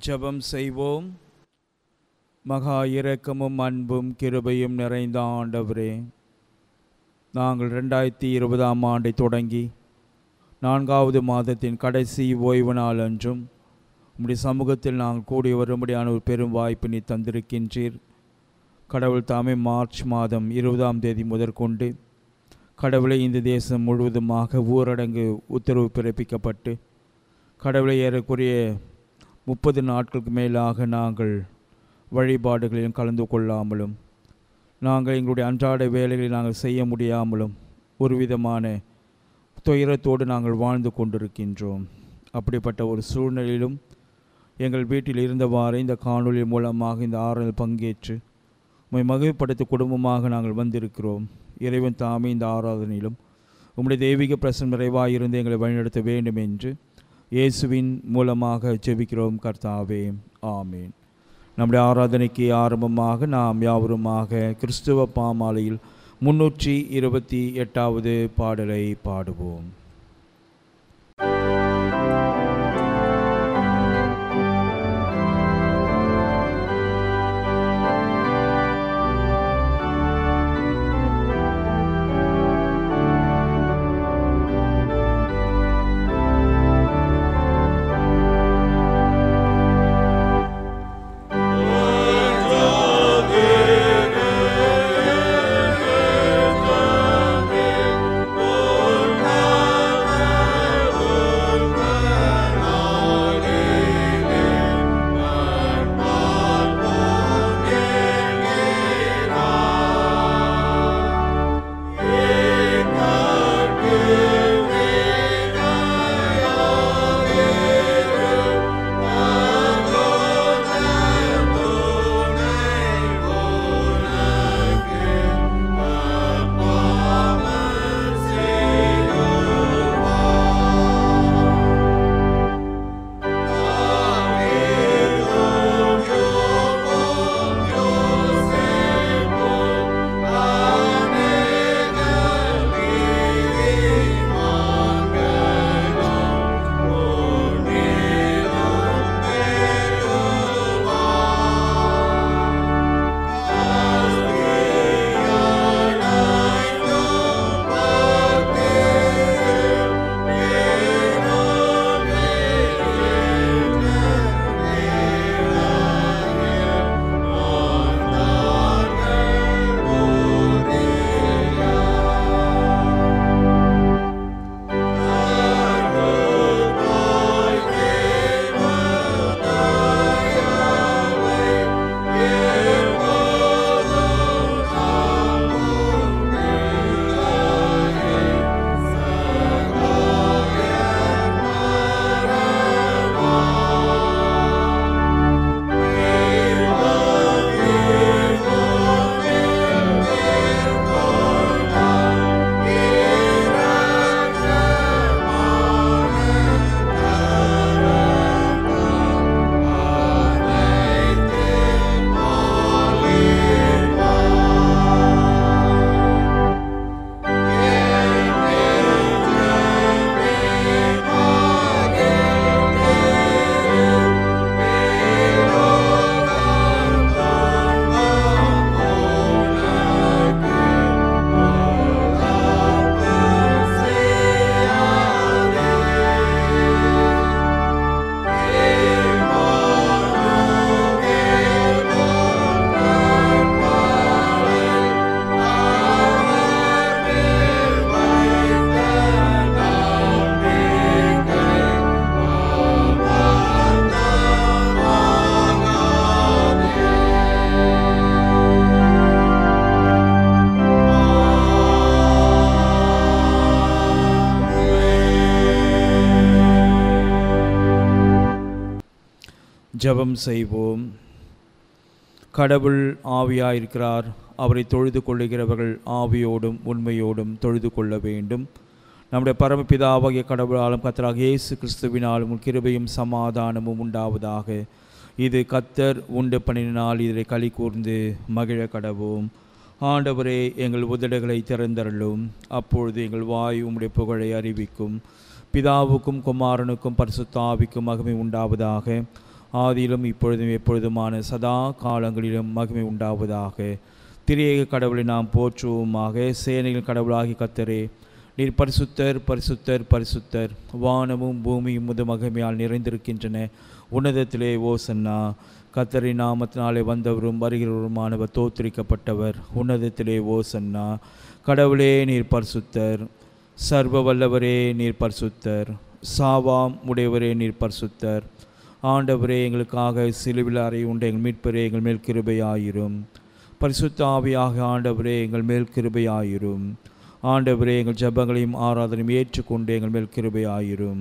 ஜெபம் செய்வோம் மகா இரக்கமும் அன்பும் கிருபையும் நிறைந்த ஆண்டவரே நாங்கள் ரெண்டாயிரத்தி இருபதாம் ஆண்டை தொடங்கி நான்காவது மாதத்தின் கடைசி ஓய்வு நாள் அன்றும் உம்முடைய சமூகத்தில் நாங்கள் கூடி வரும்படியான ஒரு பெரும் வாய்ப்பு நீ தந்திருக்கின்றீர் கடவுள் தாமே மார்ச் மாதம் இருபதாம் தேதி முதற்கொண்டு கடவுளை இந்த தேசம் முழுவதுமாக ஊரடங்கு உத்தரவு பிறப்பிக்கப்பட்டு கடவுளை ஏறக்குறைய முப்பது நாட்களுக்கு மேலாக நாங்கள் வழிபாடுகளிலும் கலந்து கொள்ளாமலும் நாங்கள் எங்களுடைய அன்றாட வேலைகளை நாங்கள் செய்ய முடியாமலும் ஒரு விதமான துயரத்தோடு நாங்கள் வாழ்ந்து கொண்டிருக்கின்றோம் அப்படிப்பட்ட ஒரு சூழ்நிலையிலும் எங்கள் வீட்டில் இருந்தவாறு இந்த காணொளி மூலமாக இந்த ஆறுதல் பங்கேற்று உம்மை மகிழ்ப்படுத்த குடும்பமாக நாங்கள் வந்திருக்கிறோம் இறைவன் தாமே இந்த ஆராதனையிலும் உம்முடைய தெய்வீக பிரசன் நிறைவாக இருந்து எங்களை வழிநடத்த வேண்டும் என்று இயேசுவின் மூலமாக ஜெபிக்கிறோம் கர்த்தாவே ஆமேன் நம்முடைய ஆராதனைக்கு ஆரம்பமாக நாம் யாவருமாக கிறிஸ்துவ பாமாலையில் முன்னூற்றி இருபத்தி எட்டாவது பாடலை பாடுவோம் ஜெபம் செய்வோம் கடவுள் ஆவியாயிருக்கிறார் அவரை தொழுது கொள்ளுகிறவர்கள் ஆவியோடும் உண்மையோடும் தொழுது கொள்ள வேண்டும் நம்முடைய பரமபிதாவாகிய கடவுளாலும் கத்தராக இயேசு கிறிஸ்துவினாலும் கிருபையும் சமாதானமும் உண்டாவதாக இது கத்தர் உண்டு பண்ணினால் இதை களி கூர்ந்து மகிழ கடவோம் ஆண்டவரே எங்கள் உதடுகளை திறந்தருளும் அப்பொழுது எங்கள் வாய் உம்முடைய புகழை அறிவிக்கும் பிதாவுக்கும் குமாரனுக்கும் பரிசுத்த ஆவிக்கும் மகிமை உண்டாவதாக ஆதியிலும் இப்பொழுதும் எப்பொழுதுமான சதா காலங்களிலும் மகிமை உண்டாவதாக திரியேக கடவுளை நாம் போற்றுவோமாக சேனைகள் கடவுளாகி கத்தரே நீர் பரிசுத்தர் பரிசுத்தர் பரிசுத்தர் வானமும் பூமியும் முது மகிமையால் நிறைந்திருக்கின்றன உன்னதத்திலே ஓசன்னா கத்தரின் நாமத்தினாலே வந்தவரும் வருகிறவருமானவர் தோற்றுவிக்கப்பட்டவர் உன்னதத்திலே ஓசன்னா கடவுளே நீர் பரிசுத்தர் சர்வ வல்லவரே நீர் பரிசுத்தர் சாவாம் உடையவரே நீர் பரிசுத்தர் ஆண்டவரே எங்களுக்காக சிலுவில் அறை உண்டு எங்கள் மீட்பரே எங்கள் மேல் கிருபையாயிரும் பரிசுத்த ஆவியாக ஆண்டவரே எங்கள் மேல் கிருபையாயிரும் ஆண்டவரே எங்கள் ஜெபங்களையும் ஆராதனையும் ஏற்றுக்கொண்டு எங்கள் மேல் கிருபையாயிரும்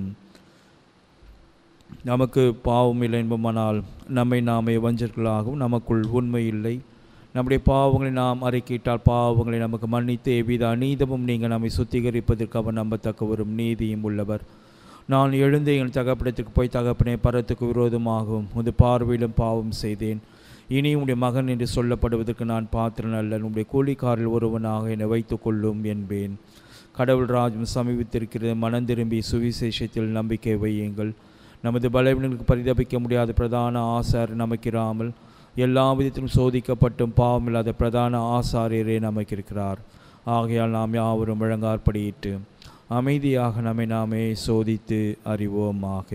நமக்கு பாவம் இல்லை என்பமானால் நம்மை நாமே வஞ்சர்களாகவும் நமக்குள் உண்மை இல்லை நம்முடைய பாவங்களை நாம் அறிக்கையிட்டால் பாவங்களை நமக்கு மன்னித்து எவ்வித அநீதமும் நீங்கள் நம்மை சுத்திகரிப்பதற்கு அவர் நம்பத்தக்கவரும் நீதியும் உள்ளவர் நான் எழுந்து என் தகப்படத்திற்கு போய் தகப்பனே பரத்துக்கு விரோதமாகவும் உது பார்வையிலும் பாவம் செய்தேன் இனி உடைய மகன் என்று சொல்லப்படுவதற்கு நான் பாத்திரன் அல்ல உடைய கூலிக்காரில் ஒருவனாக என்னை வைத்துக் கொள்ளும் என்பேன் கடவுள் ராஜ்யம் சமீபித்திருக்கிறது மனம் திரும்பி சுவிசேஷத்தில் நம்பிக்கை வையுங்கள் நமது பலவீனங்களுக்கு பரிதபிக்க முடியாத பிரதான ஆசார் நமக்கிராமல் எல்லா விதத்திலும் சோதிக்கப்பட்டும் பாவமில்லாத பிரதான ஆசாரியரே நமக்கு இருக்கிறார் ஆகையால் நாம் யாவரும் வழங்காற்படியிட்டு அமைதியாக நம்மை நாமே சோதித்து அறிவோமாக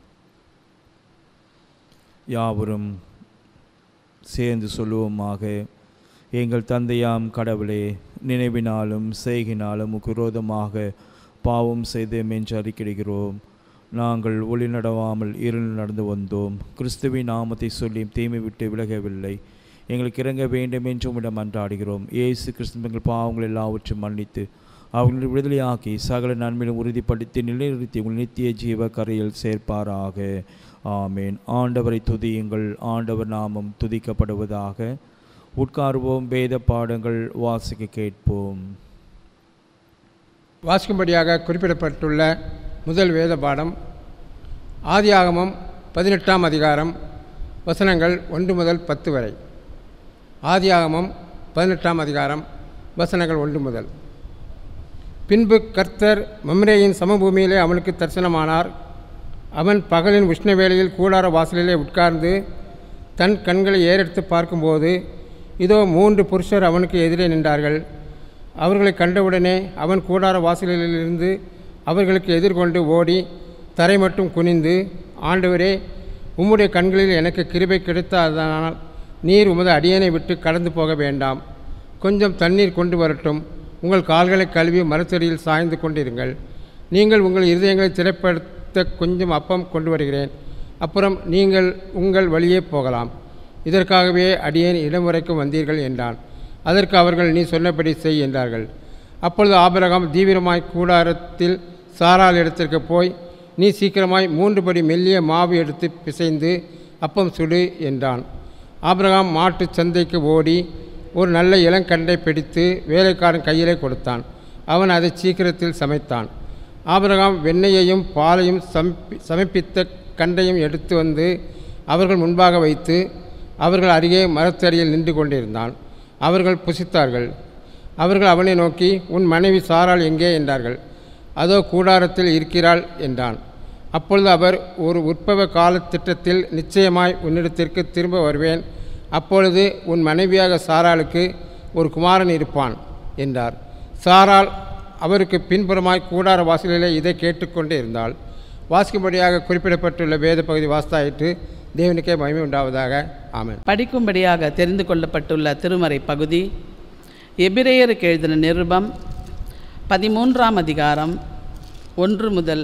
யாவரும் சேர்ந்து சொல்லுவோமாக எங்கள் தந்தையாம் கடவுளே நினைவினாலும் செய்கினாலும் உமக்கு விரோதமாக பாவம் செய்தோம் என்று அறிக்கையிடுகிறோம் நாங்கள் ஒளி நடவாமல் இருள் நடந்து வந்தோம் கிறிஸ்துவின் நாமத்தை சொல்லி தீமை விட்டு விலகவில்லை எங்களுக்கு இறங்க வேண்டும் என்று உம்மிடம் அன்றாடுகிறோம் இயேசு கிறிஸ்து எங்கள் பாவங்கள் எல்லாவற்றையும் மன்னித்து அவங்களை விடுதலையாக்கி சகல நன்மையிலும் உறுதிப்படுத்தி நிலைநிறுத்தி உங்கள் நித்திய ஜீவ கரையில் சேர்ப்பாராக ஆமேன் ஆண்டவரை துதியுங்கள் ஆண்டவர் நாமம் துதிக்கப்படுவதாக உட்காருவோம் வேத பாடங்கள் வாசிக்க கேட்போம் வாசிக்கும்படியாக குறிப்பிடப்பட்டுள்ள முதல் வேத பாடம் ஆதியாகமம் பதினெட்டாம் அதிகாரம் வசனங்கள் ஒன்று முதல் பத்து வரை ஆதியாகமம் பதினெட்டாம் அதிகாரம் வசனங்கள் ஒன்று முதல் பின்பு கர்த்தர் மம்ரேயின் சமபூமியிலே அவனுக்கு தரிசனமானார் அவன் பகலின் உஷ்ணவேளையில் கூடார வாசலிலே உட்கார்ந்து தன் கண்களை ஏறெடுத்து பார்க்கும்போது இதோ மூன்று புருஷர் அவனுக்கு எதிரே நின்றார்கள் அவர்களை கண்டவுடனே அவன் கூடார வாசலிலிருந்து அவர்களுக்கு எதிர்கொண்டு ஓடி தரை மட்டும் குனிந்து ஆண்டவரே உம்முடைய கண்களில் எனக்கு கிருபை கிடைத்தாதனால் நீர் உமது அடியனை விட்டு கடந்து போக வேண்டாம் கொஞ்சம் தண்ணீர் கொண்டு வரட்டும் உங்கள் கால்களை கழுவி மரத்தடியில் சாய்ந்து கொண்டிருங்கள் நீங்கள் உங்கள் இருதயங்களை திரைப்படுத்த கொஞ்சம் அப்பம் கொண்டு வருகிறேன் அப்புறம் நீங்கள் உங்கள் வழியே போகலாம் இதற்காகவே அடியேன் இடம் வரைக்கும் வந்தீர்கள் என்றான் அதற்கு அவர்கள் நீ சொன்னபடி செய் என்றார்கள் அப்பொழுது ஆபிரகாம் தீவிரமாய் கூடாரத்தில் சாராள் இடத்திற்கு போய் நீ சீக்கிரமாய் மூன்று படி மெல்லிய மாவு எடுத்து பிசைந்து அப்பம் சுடு என்றான் ஆபிரகாம் மாட்டுச் சந்தைக்கு ஓடி ஒரு நல்ல இளங்கண்டை பிடித்து வேலைக்காரன் கையிலே கொடுத்தான் அவன் அதை சீக்கிரத்தில் சமைத்தான் ஆபிரகாம் வெண்ணெயையும் பாலையும் சமப்பி சமர்ப்பித்த கண்டையும் எடுத்து வந்து அவர்கள் முன்பாக வைத்து அவர்கள் அருகே மரத்தடியில் நின்று கொண்டிருந்தான் அவர்கள் புசித்தார்கள் அவர்கள் அவனை நோக்கி உன் மனைவி சாராள் எங்கே என்றார்கள் அதோ கூடாரத்தில் இருக்கிறாள் என்றான் அப்பொழுது அவர் ஒரு உற்பவ கால திட்டத்தில் நிச்சயமாய் உன்னிடத்திற்கு திரும்ப வருவேன் அப்பொழுது உன் மனைவியாக சாராளுக்கு ஒரு குமாரன் இருப்பான் என்றார் சாராள் அவருக்கு பின்புறமாய் கூடார வாசலிலே இதை கேட்டுக்கொண்டு இருந்தாள் வாசிக்கும்படியாக குறிப்பிடப்பட்டுள்ள வேத பகுதி வாஸ்தாயிற்று தேவனுக்கே மகிமை உண்டாவதாக ஆமென் படிக்கும்படியாக தெரிந்து கொள்ளப்பட்டுள்ள திருமறை பகுதி எபிரேயருக்கு எழுதின நிருபம் பதிமூன்றாம் அதிகாரம் ஒன்று முதல்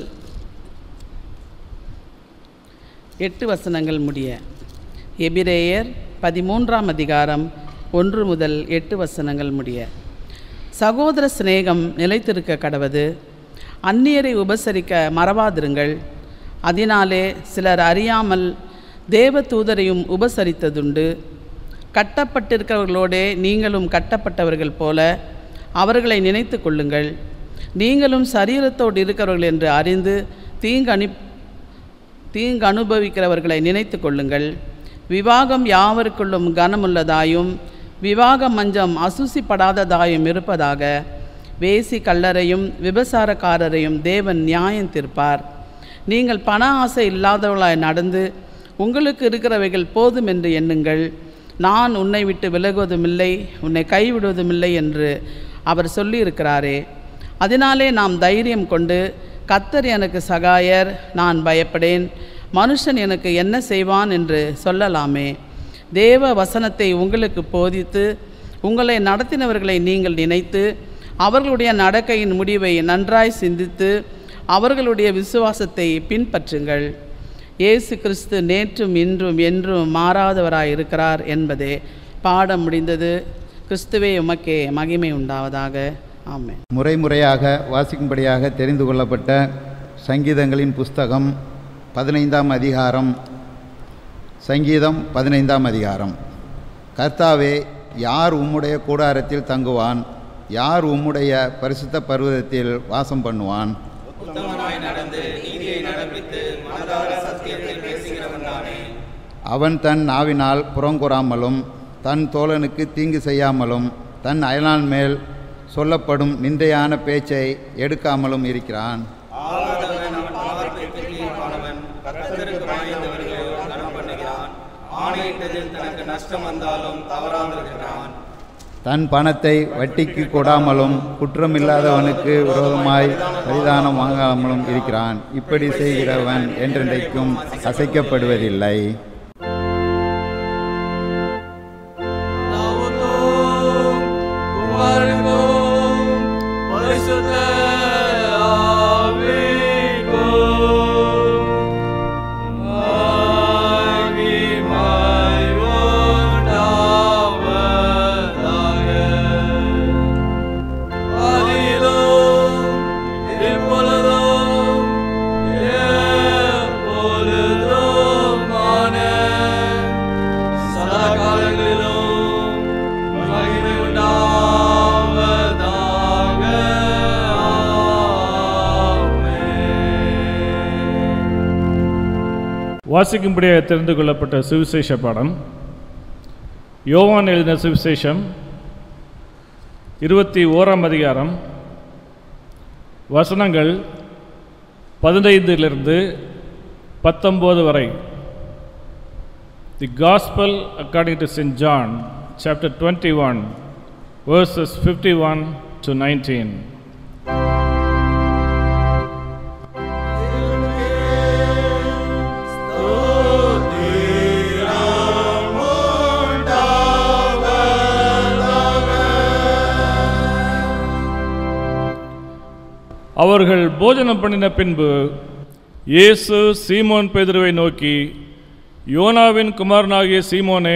எட்டு வசனங்கள் முடிய எபிரேயர் பதிமூன்றாம் அதிகாரம் ஒன்று முதல் எட்டு வசனங்கள் முடிய சகோதர சிநேகம் நிலைத்திருக்க கடவது அந்நியரை உபசரிக்க மறவாதிருங்கள் அதனாலே சிலர் அறியாமல் தேவ தூதரையும் உபசரித்ததுண்டு கட்டப்பட்டிருக்கிறவர்களோடே நீங்களும் கட்டப்பட்டவர்கள் போல அவர்களை நினைத்து கொள்ளுங்கள் நீங்களும் சரீரத்தோடு இருக்கிறவர்கள் என்று அறிந்து தீங்கு அனு தீங்கு அனுபவிக்கிறவர்களை நினைத்து கொள்ளுங்கள் விவாகம் யாவருக்குள்ளும் கனமுள்ளதாயும் விவாக மஞ்சம் அசூசிப்படாததாயும் இருப்பதாக வேசி கல்லரையும் விபசாரக்காரரையும் தேவன் நியாயம் தீர்ப்பார் நீங்கள் பண ஆசை இல்லாதவர்களாய் நடந்து உங்களுக்கு இருக்கிறவைகள் போதும் என்று எண்ணுங்கள் நான் உன்னை விட்டு விலகுவதுமில்லை உன்னை கைவிடுவதுமில்லை என்று அவர் சொல்லியிருக்கிறாரே அதனாலே நாம் தைரியம் கொண்டு கத்தர் எனக்கு சகாயர் நான் பயப்படேன் மனுஷன் எனக்கு என்ன செய்வான் என்று சொல்லலாமே தேவ வசனத்தை உங்களுக்கு போதித்து உங்களை நடத்தினவர்களை நீங்கள் நினைத்து அவர்களுடைய நடக்கையின் முடிவை நன்றாய் சிந்தித்து அவர்களுடைய விசுவாசத்தை பின்பற்றுங்கள் இயேசு கிறிஸ்து நேற்றும் இன்றும் என்றும் மாறாதவராய் இருக்கிறார் என்பதே பாடம் முடிந்தது கிறிஸ்துவே உமக்கே மகிமை உண்டாவதாக ஆமென் முறை முறையாக வாசிக்கும்படியாக தெரிந்து கொள்ளப்பட்ட சங்கீதங்களின் புஸ்தகம் பதினைந்தாம் அதிகாரம் சங்கீதம் பதினைந்தாம் அதிகாரம் கர்த்தாவே யார் உம்முடைய கூடாரத்தில் தங்குவான் யார் உம்முடைய பரிசுத்த பர்வதத்தில் வாசம் பண்ணுவான் அவன் தன் நாவினால் புறங்கூறாமலும் தன் தோழனுக்கு தீங்கு செய்யாமலும் தன் அயலான் மேல் சொல்லப்படும் நிந்தையான பேச்சை எடுக்காமலும் இருக்கிறான் தன் பணத்தை வட்டிக்கு கொடாமலும் குற்றமில்லாதவனுக்கு விரோதமாய் பரிதானம் வாங்காமலும் இருக்கிறான் இப்படி செய்கிறவன் என்றென்றைக்கும் அசைக்கப்படுவதில்லை வாசிக்கும்படியாக தெரிந்து கொள்ளப்பட்ட சுவிசேஷ பாடம் யோவான் எழுதின சுவிசேஷம் இருபத்தி ஓராம் அதிகாரம் வசனங்கள் பதினைந்திலிருந்து பத்தொம்போது வரை the gospel according to Saint John chapter twenty one verses fifty one to nineteen அவர்கள் போஜனம் பண்ணின பின்பு இயேசு சீமோன் பேதுருவை நோக்கி யோனாவின் குமாரனாகிய சீமோனே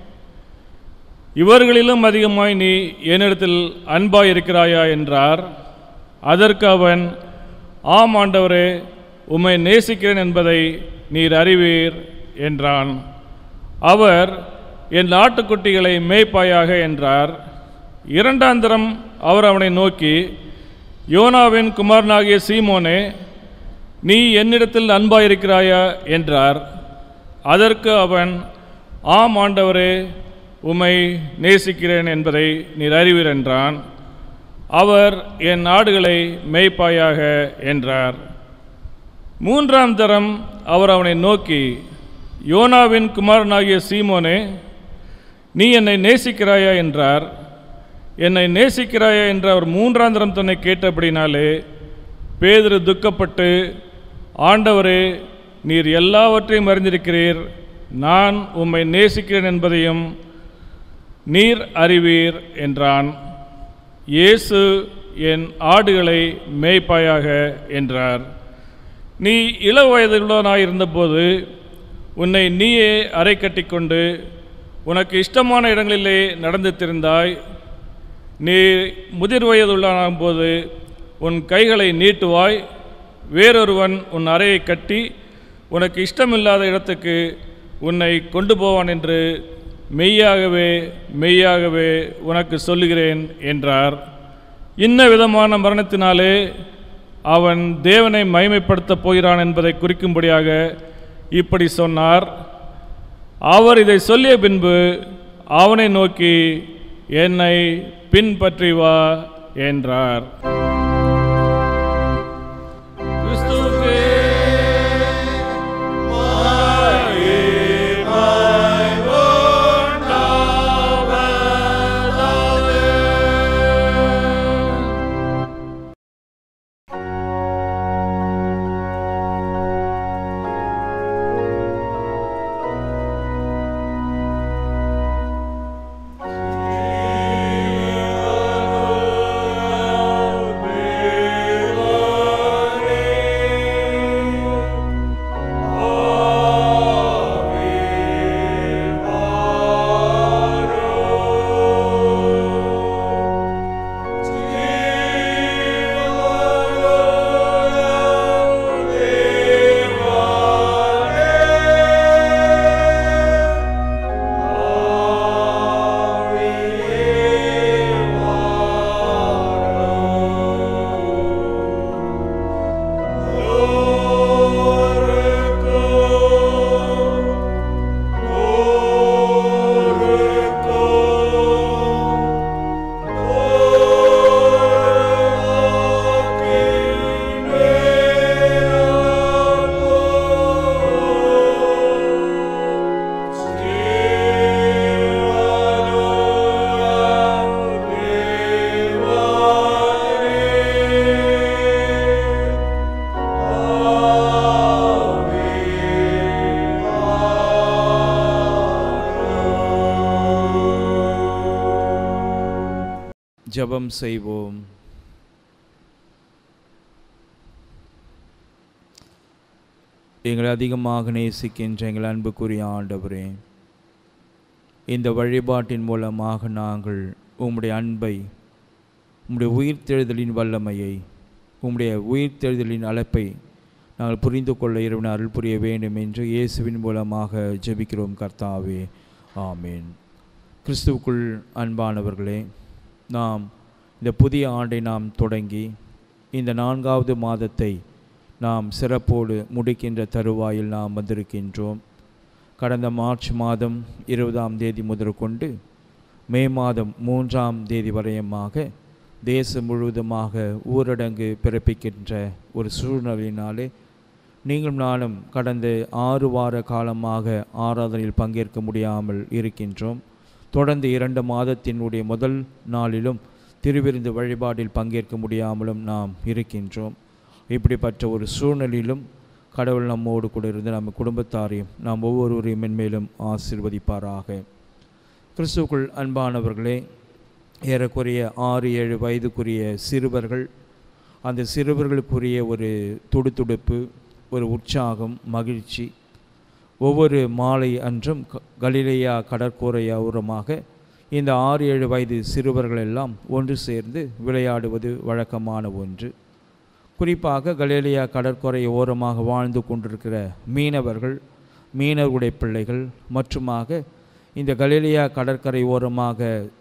இவர்களிலும் அதிகமாய் நீ என்னிடத்தில் அன்பாய் இருக்கிறாயா என்றார் அதற்கு அவன் ஆம் ஆண்டவரே உம்மை நேசிக்கிறேன் என்பதை நீர் அறிவீர் என்றான் அவர் என் ஆட்டுக்குட்டிகளை மேய்ப்பாயாக என்றார் இரண்டாந்தரம் அவர் அவனை நோக்கி யோனாவின் குமாரனாகிய சீமோனே நீ என்னிடத்தில் அன்பாயிருக்கிறாயா என்றார் அதற்கு அவன் ஆம் ஆண்டவரே உம்மை நேசிக்கிறேன் என்பதை நீர் அறிவீர் என்றான் அவர் என் ஆடுகளை மேய்ப்பாயாக என்றார் மூன்றாம் தரம் அவர் அவனை நோக்கி யோனாவின் குமாரனாகிய சீமோனே நீ என்னை நேசிக்கிறாயா என்றார் என்னை நேசிக்கிறாயா என்று அவர் மூன்றாம் தரம் தன்னை கேட்டபடினாலே பேதுரு துக்கப்பட்டு ஆண்டவரே நீர் எல்லாவற்றையும் அறிந்திருக்கிறீர் நான் உம்மை நேசிக்கிறேன் என்பதையும் நீர் அறிவீர் என்றான் இயேசு என் ஆடுகளை மேய்ப்பாயாக என்றார் நீ இள வயதுள்ளவனாயிருந்தபோது உன்னை நீயே அறை கட்டிக்கொண்டு உனக்கு இஷ்டமான இடங்களிலே நடந்து திரிந்தாய் நீ முதிர் வயதுள்ளவனாகும் போது உன் கைகளை நீட்டுவாய் வேறொருவன் உன் அறையை கட்டி உனக்கு இஷ்டமில்லாத இடத்துக்கு உன்னை கொண்டு போவான் என்று மெய்யாகவே மெய்யாகவே உனக்கு சொல்லுகிறேன் என்றார் இன்ன விதமான மரணத்தினாலே அவன் தேவனை மகிமைப்படுத்தப் போகிறான் என்பதை குறிக்கும்படியாக இப்படி சொன்னார் அவர் இதை சொல்லிய பின்பு அவனை நோக்கி என்னை பின்பற்றி வா என்றார் கிறிஸ்துவுக்கே மகிமை ஜெபம் செய்வோம் எங்களை அதிகமாக நேசிக்கின்ற எங்கள் அன்புக்குரிய ஆண்டவரே இந்த வழிபாட்டின் மூலமாக நாங்கள் உம்முடைய அன்பை உம்முடைய உயிர்த்தெழுதலின் வல்லமையை உம்முடைய உயிர்த்தெழுதலின் அழைப்பை நாங்கள் புரிந்து கொள்ள இறைவன் அருள் புரிய வேண்டும் என்று இயேசுவின் மூலமாக ஜெபிக்கிறோம் கர்த்தாவே ஆமேன் கிறிஸ்துவுக்குள் அன்பானவர்களே நாம் இந்த புதிய ஆண்டை நாம் தொடங்கி இந்த நான்காவது மாதத்தை நாம் சிறப்போடு முடிக்கின்ற தருவாயில் நாம் வந்திருக்கின்றோம் கடந்த மார்ச் மாதம் இருபதாம் தேதி முதற்கொண்டு மே மாதம் மூன்றாம் தேதி வரையுமாக தேசம் முழுவதுமாக ஊரடங்கு பிறப்பிக்கின்ற ஒரு சூழ்நிலையினாலே நீங்களும் நானும் கடந்த ஆறு வார காலமாக ஆராதனையில் பங்கேற்க முடியாமல் இருக்கின்றோம் தொடர்ந்து இரண்டு மாதத்தினுடைய முதல் நாளிலும் திருவிருந்து வழிபாட்டில் பங்கேற்க முடியாமலும் நாம் இருக்கின்றோம் இப்படிப்பட்ட ஒரு சூழ்நிலையிலும் கடவுள் நம்மோடு கூட இருந்து நம்ம குடும்பத்தாரையும் நாம் ஒவ்வொருவரையும் மென்மேலும் ஆசிர்வதிப்பாராக கிறிஸ்துக்குள் அன்பானவர்களே ஏறக்குறைய ஆறு ஏழு வயதுக்குரிய சிறுவர்கள் அந்த சிறுவர்களுக்குரிய ஒரு துடுதுடுப்பு ஒரு உற்சாகம் மகிழ்ச்சி ஒவ்வொரு மாலை அன்றும் க- கலிலேயா கடற்கரையோரமாக இந்த ஆறு ஏழு வயது சிறுவர்கள் எல்லாம் ஒன்று சேர்ந்து விளையாடுவது வழக்கமான ஒன்று குறிப்பாக கலேலியா கடற்கரை ஓரமாக வாழ்ந்து கொண்டிருக்கிற மீனவர்கள் மீனவருடைய பிள்ளைகள் மற்றுமாக இந்த கலேலியா கடற்கரை ஓரமாக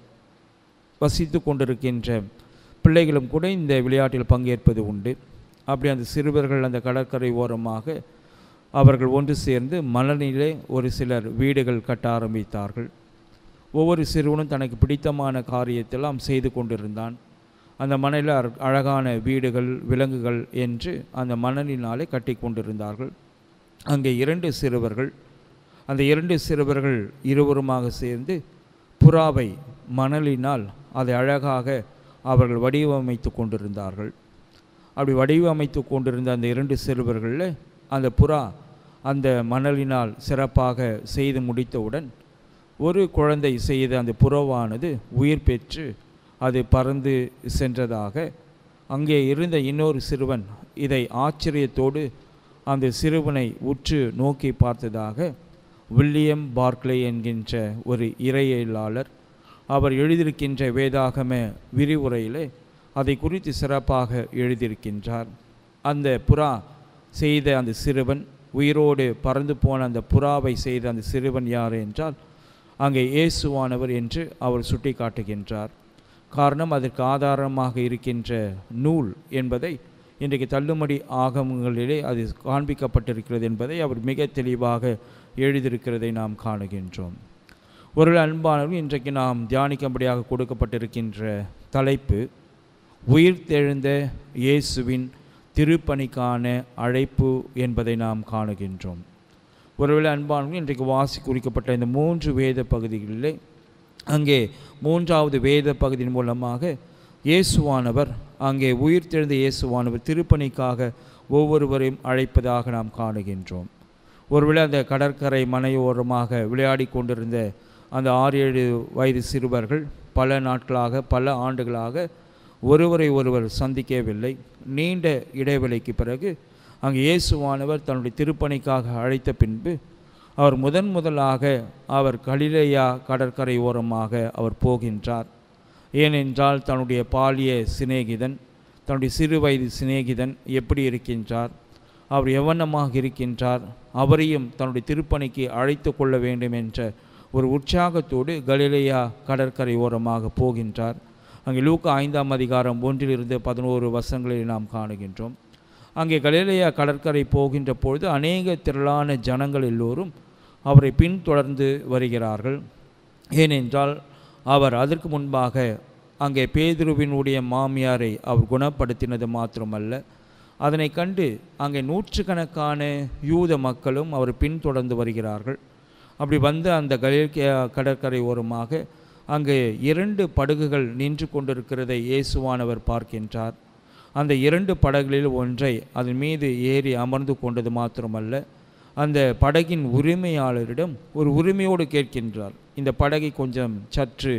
வசித்து கொண்டிருக்கின்ற பிள்ளைகளும் கூட இந்த விளையாட்டில் பங்கேற்பது உண்டு அப்படி அந்த சிறுவர்கள் அந்த கடற்கரை ஓரமாக அவர்கள் ஒன்று சேர்ந்து மணலிலே ஒரு சிலர் வீடுகள் கட்ட ஆரம்பித்தார்கள் ஒவ்வொரு சிறுவனும் தனக்கு பிடித்தமான காரியத்தெல்லாம் செய்து கொண்டிருந்தான் அந்த மணலில் அழ- அழகான வீடுகள் விலங்குகள் என்று அந்த மணலினாலே கட்டி கொண்டிருந்தார்கள் அங்கே இரண்டு சிறுவர்கள் அந்த இரண்டு சிறுவர்கள் இருவருமாக சேர்ந்து புறாவை மணலினால் அதை அழகாக அவர்கள் வடிவமைத்து கொண்டிருந்தார்கள் அப்படி வடிவமைத்து கொண்டிருந்த அந்த இரண்டு சிறுவர்களில் அந்த புறா அந்த மணலினால் சிறப்பாக செய்து முடித்தவுடன் ஒரு குழந்தை செய்த அந்த புறாவானது உயிர் பெற்று அது பறந்து சென்றதாக அங்கே இருந்த இன்னொரு சிறுவன் இதை ஆச்சரியத்தோடு அந்த சிறுவனை உற்று நோக்கி பார்த்ததாக வில்லியம் பார்க்லே என்கின்ற ஒரு இறையியலாளர் அவர் எழுதியிருக்கின்ற வேதாகம விரிவுரையிலே அதை குறித்து சிறப்பாக எழுதியிருக்கின்றார் அந்த புறா செய்த அந்த சிறுவன் உயிரோடு பறந்து போன அந்த புறாவை செய்த அந்த சிறுவன் யார் என்றால் அங்கே இயேசுவானவர் என்று அவர் சுட்டி காட்டுகின்றார் காரணம் அதற்கு ஆதாரமாக இருக்கின்ற நூல் என்பதை இன்றைக்கு தள்ளுமடி ஆகமங்களிலே அது காண்பிக்கப்பட்டிருக்கிறது என்பதை அவர் மிக தெளிவாக எழுதியிருக்கிறதை நாம் காணுகின்றோம் ஒரு அன்பானவர்கள் இன்றைக்கு நாம் தியானிக்கும்படியாக கொடுக்கப்பட்டிருக்கின்ற தலைப்பு உயிர்த்தெழுந்த இயேசுவின் திருப்பணிக்கான அழைப்பு என்பதை நாம் காணுகின்றோம் ஒருவேளை அன்பானவர்கள் இன்றைக்கு வாசி குறிக்கப்பட்ட இந்த மூன்று வேத பகுதிகளிலே அங்கே மூன்றாவது வேத பகுதியின் மூலமாக இயேசுவானவர் அங்கே உயிர்த்தெழுந்த இயேசுவானவர் திருப்பணிக்காக ஒவ்வொருவரையும் அழைப்பதாக நாம் காணுகின்றோம் ஒருவேளை அந்த கடற்கரை மனையோரமாக விளையாடி கொண்டிருந்த அந்த ஆறு ஏழு வயது சிறுவர்கள் பல நாட்களாக பல ஆண்டுகளாக ஒருவரை ஒருவர் சந்திக்கவில்லை நீண்ட இடைவெளிக்கு பிறகு அங்கே இயேசுவானவர் தன்னுடைய திருப்பணிக்காக அழைத்த பின்பு அவர் முதன் முதலாக அவர் கலிலேயா கடற்கரை ஓரமாக அவர் போகின்றார் ஏனென்றால் தன்னுடைய பாலிய சிநேகிதன் தன்னுடைய சிறு வயது சிநேகிதன் எப்படி இருக்கின்றார் அவர் எவனமாக இருக்கின்றார் அவரையும் தன்னுடைய திருப்பணிக்கு அழைத்து கொள்ள வேண்டும் என்ற ஒரு உற்சாகத்தோடு கலிலேயா கடற்கரை ஓரமாக போகின்றார் அங்கே லூக்கா ஐந்தாம் அதிகாரம் ஒன்றிலிருந்து பதினோரு வசங்களில் நாம் காணுகின்றோம் அங்கே கலிலேயா கடற்கரை போகின்ற பொழுது அநேக திரளான ஜனங்கள் எல்லோரும் அவரை பின்தொடர்ந்து வருகிறார்கள் ஏனென்றால் அவர் அதற்கு முன்பாக அங்கே பேதுருவினுடைய மாமியாரை அவர் குணப்படுத்தினது மாத்திரமல்ல அதனை கண்டு அங்கே நூற்றுக்கணக்கான யூத மக்களும் அவர் பின்தொடர்ந்து வருகிறார்கள் அப்படி வந்து அந்த கலிலேயா கடற்கரை ஓரமாக அங்கே இரண்டு படகுகள் நின்று கொண்டிருக்கிறதை இயேசுவானவர் பார்க்கின்றார் அந்த இரண்டு படகுகளில் ஒன்றை அதன் மீது ஏறி அமர்ந்து கொண்டது மாத்திரமல்ல அந்த படகின் உரிமையாளரிடம் ஒரு உரிமையோடு கேட்கின்றார் இந்த படகை கொஞ்சம் சற்று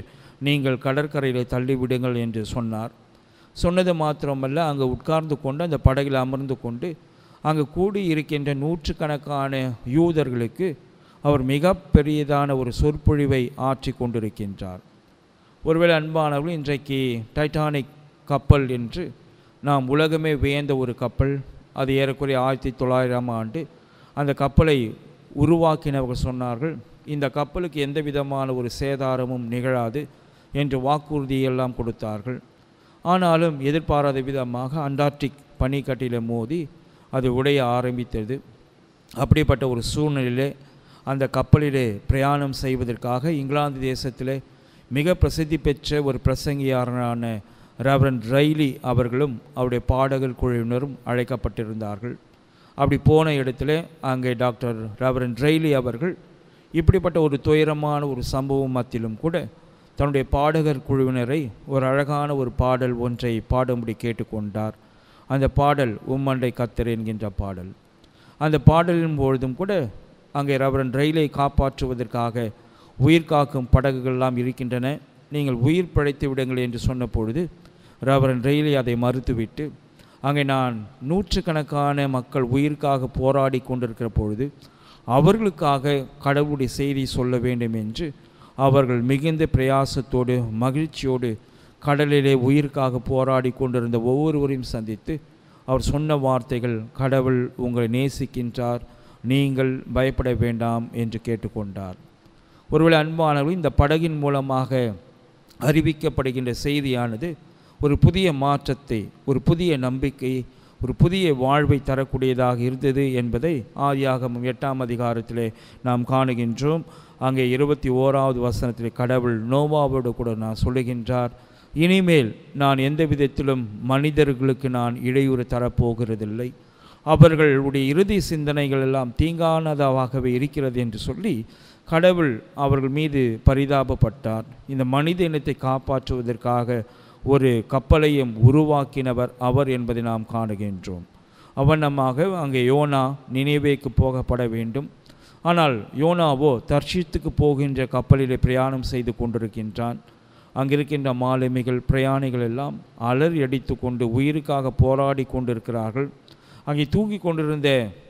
நீங்கள் கடற்கரையில் தள்ளிவிடுங்கள் என்று சொன்னார் சொன்னது மாத்திரமல்ல அங்கே உட்கார்ந்து கொண்டு அந்த படகில் அமர்ந்து கொண்டு அங்கு கூடி இருக்கின்ற நூற்றுக்கணக்கான யூதர்களுக்கு அவர் மிக பெரியதான ஒரு சொற்பொழிவை ஆற்றி கொண்டிருக்கின்றார் ஒருவேளை அன்பானவர்கள் இன்றைக்கு டைட்டானிக் கப்பல் என்று நாம் உலகமே வியந்த ஒரு கப்பல் அது ஏறக்குறைய ஆயிரத்தி தொள்ளாயிரம் ஆண்டு அந்த கப்பலை உருவாக்கினவர்கள் சொன்னார்கள் இந்த கப்பலுக்கு எந்த விதமான ஒரு சேதாரமும் நிகழாது என்று வாக்குறுதியெல்லாம் கொடுத்தார்கள் ஆனாலும் எதிர்பாராத விதமாக அண்டார்டிக் பனிக்கட்டில மோதி அது உடைய ஆரம்பித்தது அப்படிப்பட்ட ஒரு சூழ்நிலையிலே அந்த கப்பலிலே பிரயாணம் செய்வதற்காக இங்கிலாந்து தேசத்திலே மிக பிரசித்தி பெற்ற ஒரு பிரசங்கியாரனான ரெவரன் ரைலி அவர்களும் அவருடைய பாடகர் குழுவினரும் அழைக்கப்பட்டிருந்தார்கள் அப்படி போன இடத்துல அங்கே டாக்டர் ரெவரன் ரைலி அவர்கள் இப்படிப்பட்ட ஒரு துயரமான ஒரு சம்பவம் மத்தியிலும் கூட தன்னுடைய பாடகர் குழுவினரை ஒரு அழகான ஒரு பாடல் ஒன்றை பாடும்படி கேட்டுக்கொண்டார் அந்த பாடல் உம்மண்டை கத்தர் என்கின்ற பாடல் அந்த பாடலின் பொழுதும் கூட அங்கே ரவரன் ரயிலை காப்பாற்றுவதற்காக உயிர் காக்கும் படகுகள்லாம் இருக்கின்றன நீங்கள் உயிர் பிழைத்து விடுங்கள் என்று சொன்ன பொழுது ரவரன் ரயிலை அதை மறுத்துவிட்டு அங்கே நான் நூற்றுக்கணக்கான மக்கள் உயிருக்காக போராடி கொண்டிருக்கிற பொழுது அவர்களுக்காக கடவுளுடைய செய்தி சொல்ல வேண்டும் என்று அவர்கள் மிகுந்த பிரயாசத்தோடு மகிழ்ச்சியோடு கடலிலே உயிருக்காக போராடி கொண்டிருந்த ஒவ்வொருவரையும் சந்தித்து அவர் சொன்ன வார்த்தைகள் கடவுள் உங்களை நேசிக்கின்றார் நீங்கள் பயப்பட வேண்டாம் என்று கேட்டுக்கொண்டார் ஒருவேளை அன்பானவர்கள் இந்த படகின் மூலமாக அறிவிக்கப்படுகின்ற செய்தியானது ஒரு புதிய மாற்றத்தை ஒரு புதிய நம்பிக்கை ஒரு புதிய வாழ்வை தரக்கூடியதாக இருந்தது என்பதை ஆதியாகமம் எட்டாம் அதிகாரத்திலே நாம் காணுகின்றோம் அங்கே இருபத்தி ஓராவது வசனத்திலே கடவுள் நோவாவோடு கூட நான் சொல்லுகின்றார் இனிமேல் நான் எந்த விதத்திலும் மனிதர்களுக்கு நான் இடையூறு தரப்போகிறதில்லை அவர்களுடைய இறுதி சிந்தனைகள் எல்லாம் தீங்கானதாகவே இருக்கிறது என்று சொல்லி கடவுள் அவர்கள் மீது பரிதாபப்பட்டார் இந்த மனித இனத்தை காப்பாற்றுவதற்காக ஒரு கப்பலையும் உருவாக்கினவர் அவர் என்பதை நாம் காணுகின்றோம் அவனமாக அங்கே யோனா நினைவேக்கு போகப்பட வேண்டும் ஆனால் யோனாவோ தர்ஷித்துக்கு போகின்ற கப்பலிலே பிரயாணம் செய்து கொண்டிருக்கின்றான் அங்கிருக்கின்ற மாலுமிகள் பிரயாணிகள் எல்லாம் அலறி அடித்து கொண்டு உயிருக்காக போராடி கொண்டிருக்கிறார்கள் அங்கே தூங்கி கொண்டிருந்த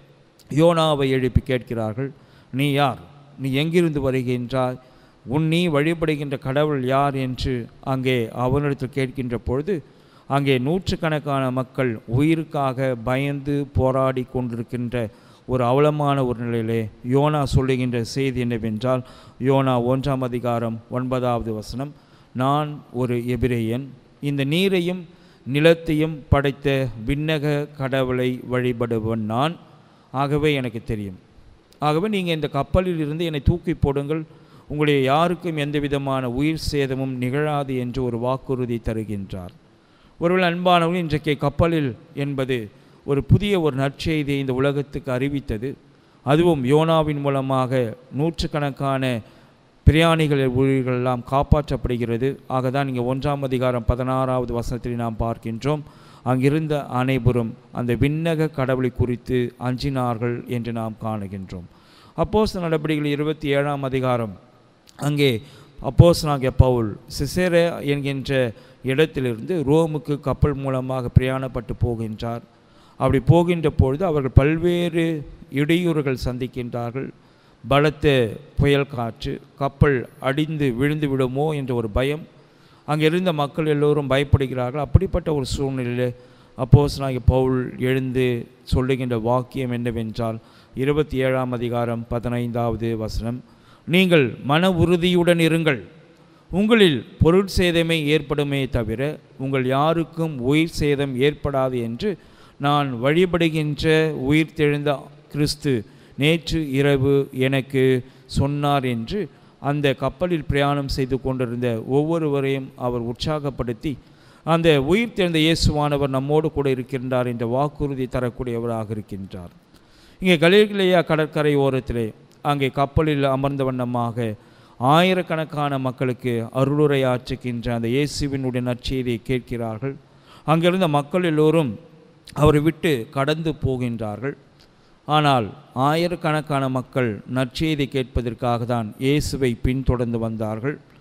யோனாவை எழுப்பி கேட்கிறார்கள் நீ யார் நீ எங்கிருந்து வருகின்றாய் உன் நீ வழிபடுகின்ற கடவுள் யார் என்று அங்கே அவனிடத்தில் கேட்கின்ற பொழுது அங்கே நூற்றுக்கணக்கான மக்கள் உயிருக்காக பயந்து போராடி கொண்டிருக்கின்ற ஒரு அவலமான ஒரு நிலையிலே யோனா சொல்லுகின்ற செய்தி என்னவென்றால் யோனா ஒன்றாம் அதிகாரம் ஒன்பதாவது வசனம் நான் ஒரு எபிரேயன் இந்த நீரையும் நிலத்தையும் படைத்த விண்ணக கடவுளை வழிபடுவன் நான் ஆகவே எனக்கு தெரியும் ஆகவே நீங்கள் இந்த கப்பலில் இருந்து என்னை தூக்கி போடுங்கள் உங்களுடைய யாருக்கும் எந்த விதமான உயிர் சேதமும் நிகழாது என்று ஒரு வாக்குறுதி தருகின்றார் ஒருவேளை அன்பானவர்கள் இன்றைக்கு கப்பலில் என்பது ஒரு புதிய ஒரு நற்செய்தியை இந்த உலகத்துக்கு அறிவித்தது அதுவும் யோனாவின் மூலமாக நூற்றுக்கணக்கான பிரயாணிகள் உயிர்கள் எல்லாம் காப்பாற்றப்படுகிறது ஆக தான் இங்கே ஒன்றாம் அதிகாரம் பதினாறாவது வசனத்தில் நாம் பார்க்கின்றோம் அங்கிருந்த அனைவரும் அந்த விண்ணக கடவுளை குறித்து அஞ்சினார்கள் என்று நாம் காணுகின்றோம் அப்போஸ் நடவடிக்கைகள் இருபத்தி ஏழாம் அதிகாரம் அங்கே அப்போஸ்னாகிய பவுல் சிசேர என்கின்ற இடத்திலிருந்து ரோமுக்கு கப்பல் மூலமாக பிரயாணப்பட்டு போகின்றார் அப்படி போகின்ற பொழுது அவர்கள் பல்வேறு இடையூறுகள் சந்திக்கின்றார்கள் பலத்த புயல் காற்று கப்பல் அடிந்து விழுந்து விடுமோ என்ற ஒரு பயம் அங்கே இருந்த மக்கள் எல்லோரும் பயப்படுகிறார்கள் அப்படிப்பட்ட ஒரு சூழ்நிலையில் அப்போஸ்னாகிய பவுல் எழுந்து சொல்லுகின்ற வாக்கியம் என்னவென்றால் இருபத்தி ஏழாம் அதிகாரம் பதினைந்தாவது வசனம் நீங்கள் மன உறுதியுடன் இருங்கள் உங்களில் பொருள் சேதமே ஏற்படுமே தவிர உங்கள் யாருக்கும் உயிர் சேதம் ஏற்படாது என்று நான் வழிபடுகின்ற உயிர் தெழுந்த கிறிஸ்து நேற்று இரவு எனக்கு சொன்னார் என்று அந்த கப்பலில் பிரயாணம் செய்து கொண்டிருந்த ஒவ்வொருவரையும் அவர் உற்சாகப்படுத்தி அந்த உயிர் தெழுந்த இயேசுவானவர் நம்மோடு கூட இருக்கின்றார் என்ற வாக்குறுதி தரக்கூடியவராக இருக்கின்றார் இங்கே கலிலேயா கடற்கரை ஓரத்திலே அங்கே கப்பலில் அமர்ந்த வண்ணமாக ஆயிரக்கணக்கான மக்களுக்கு அருளுரை ஆற்றுகின்ற அந்த இயேசுவினுடைய நற்செய்தியை கேட்கிறார்கள் அங்கிருந்த மக்கள் எல்லோரும் அவரை விட்டு கடந்து போகின்றார்கள் ஆனால் ஆயிரக்கணக்கான மக்கள் நற்செய்தி கேட்பதற்காக தான் இயேசுவை பின்தொடர்ந்து வந்தார்கள்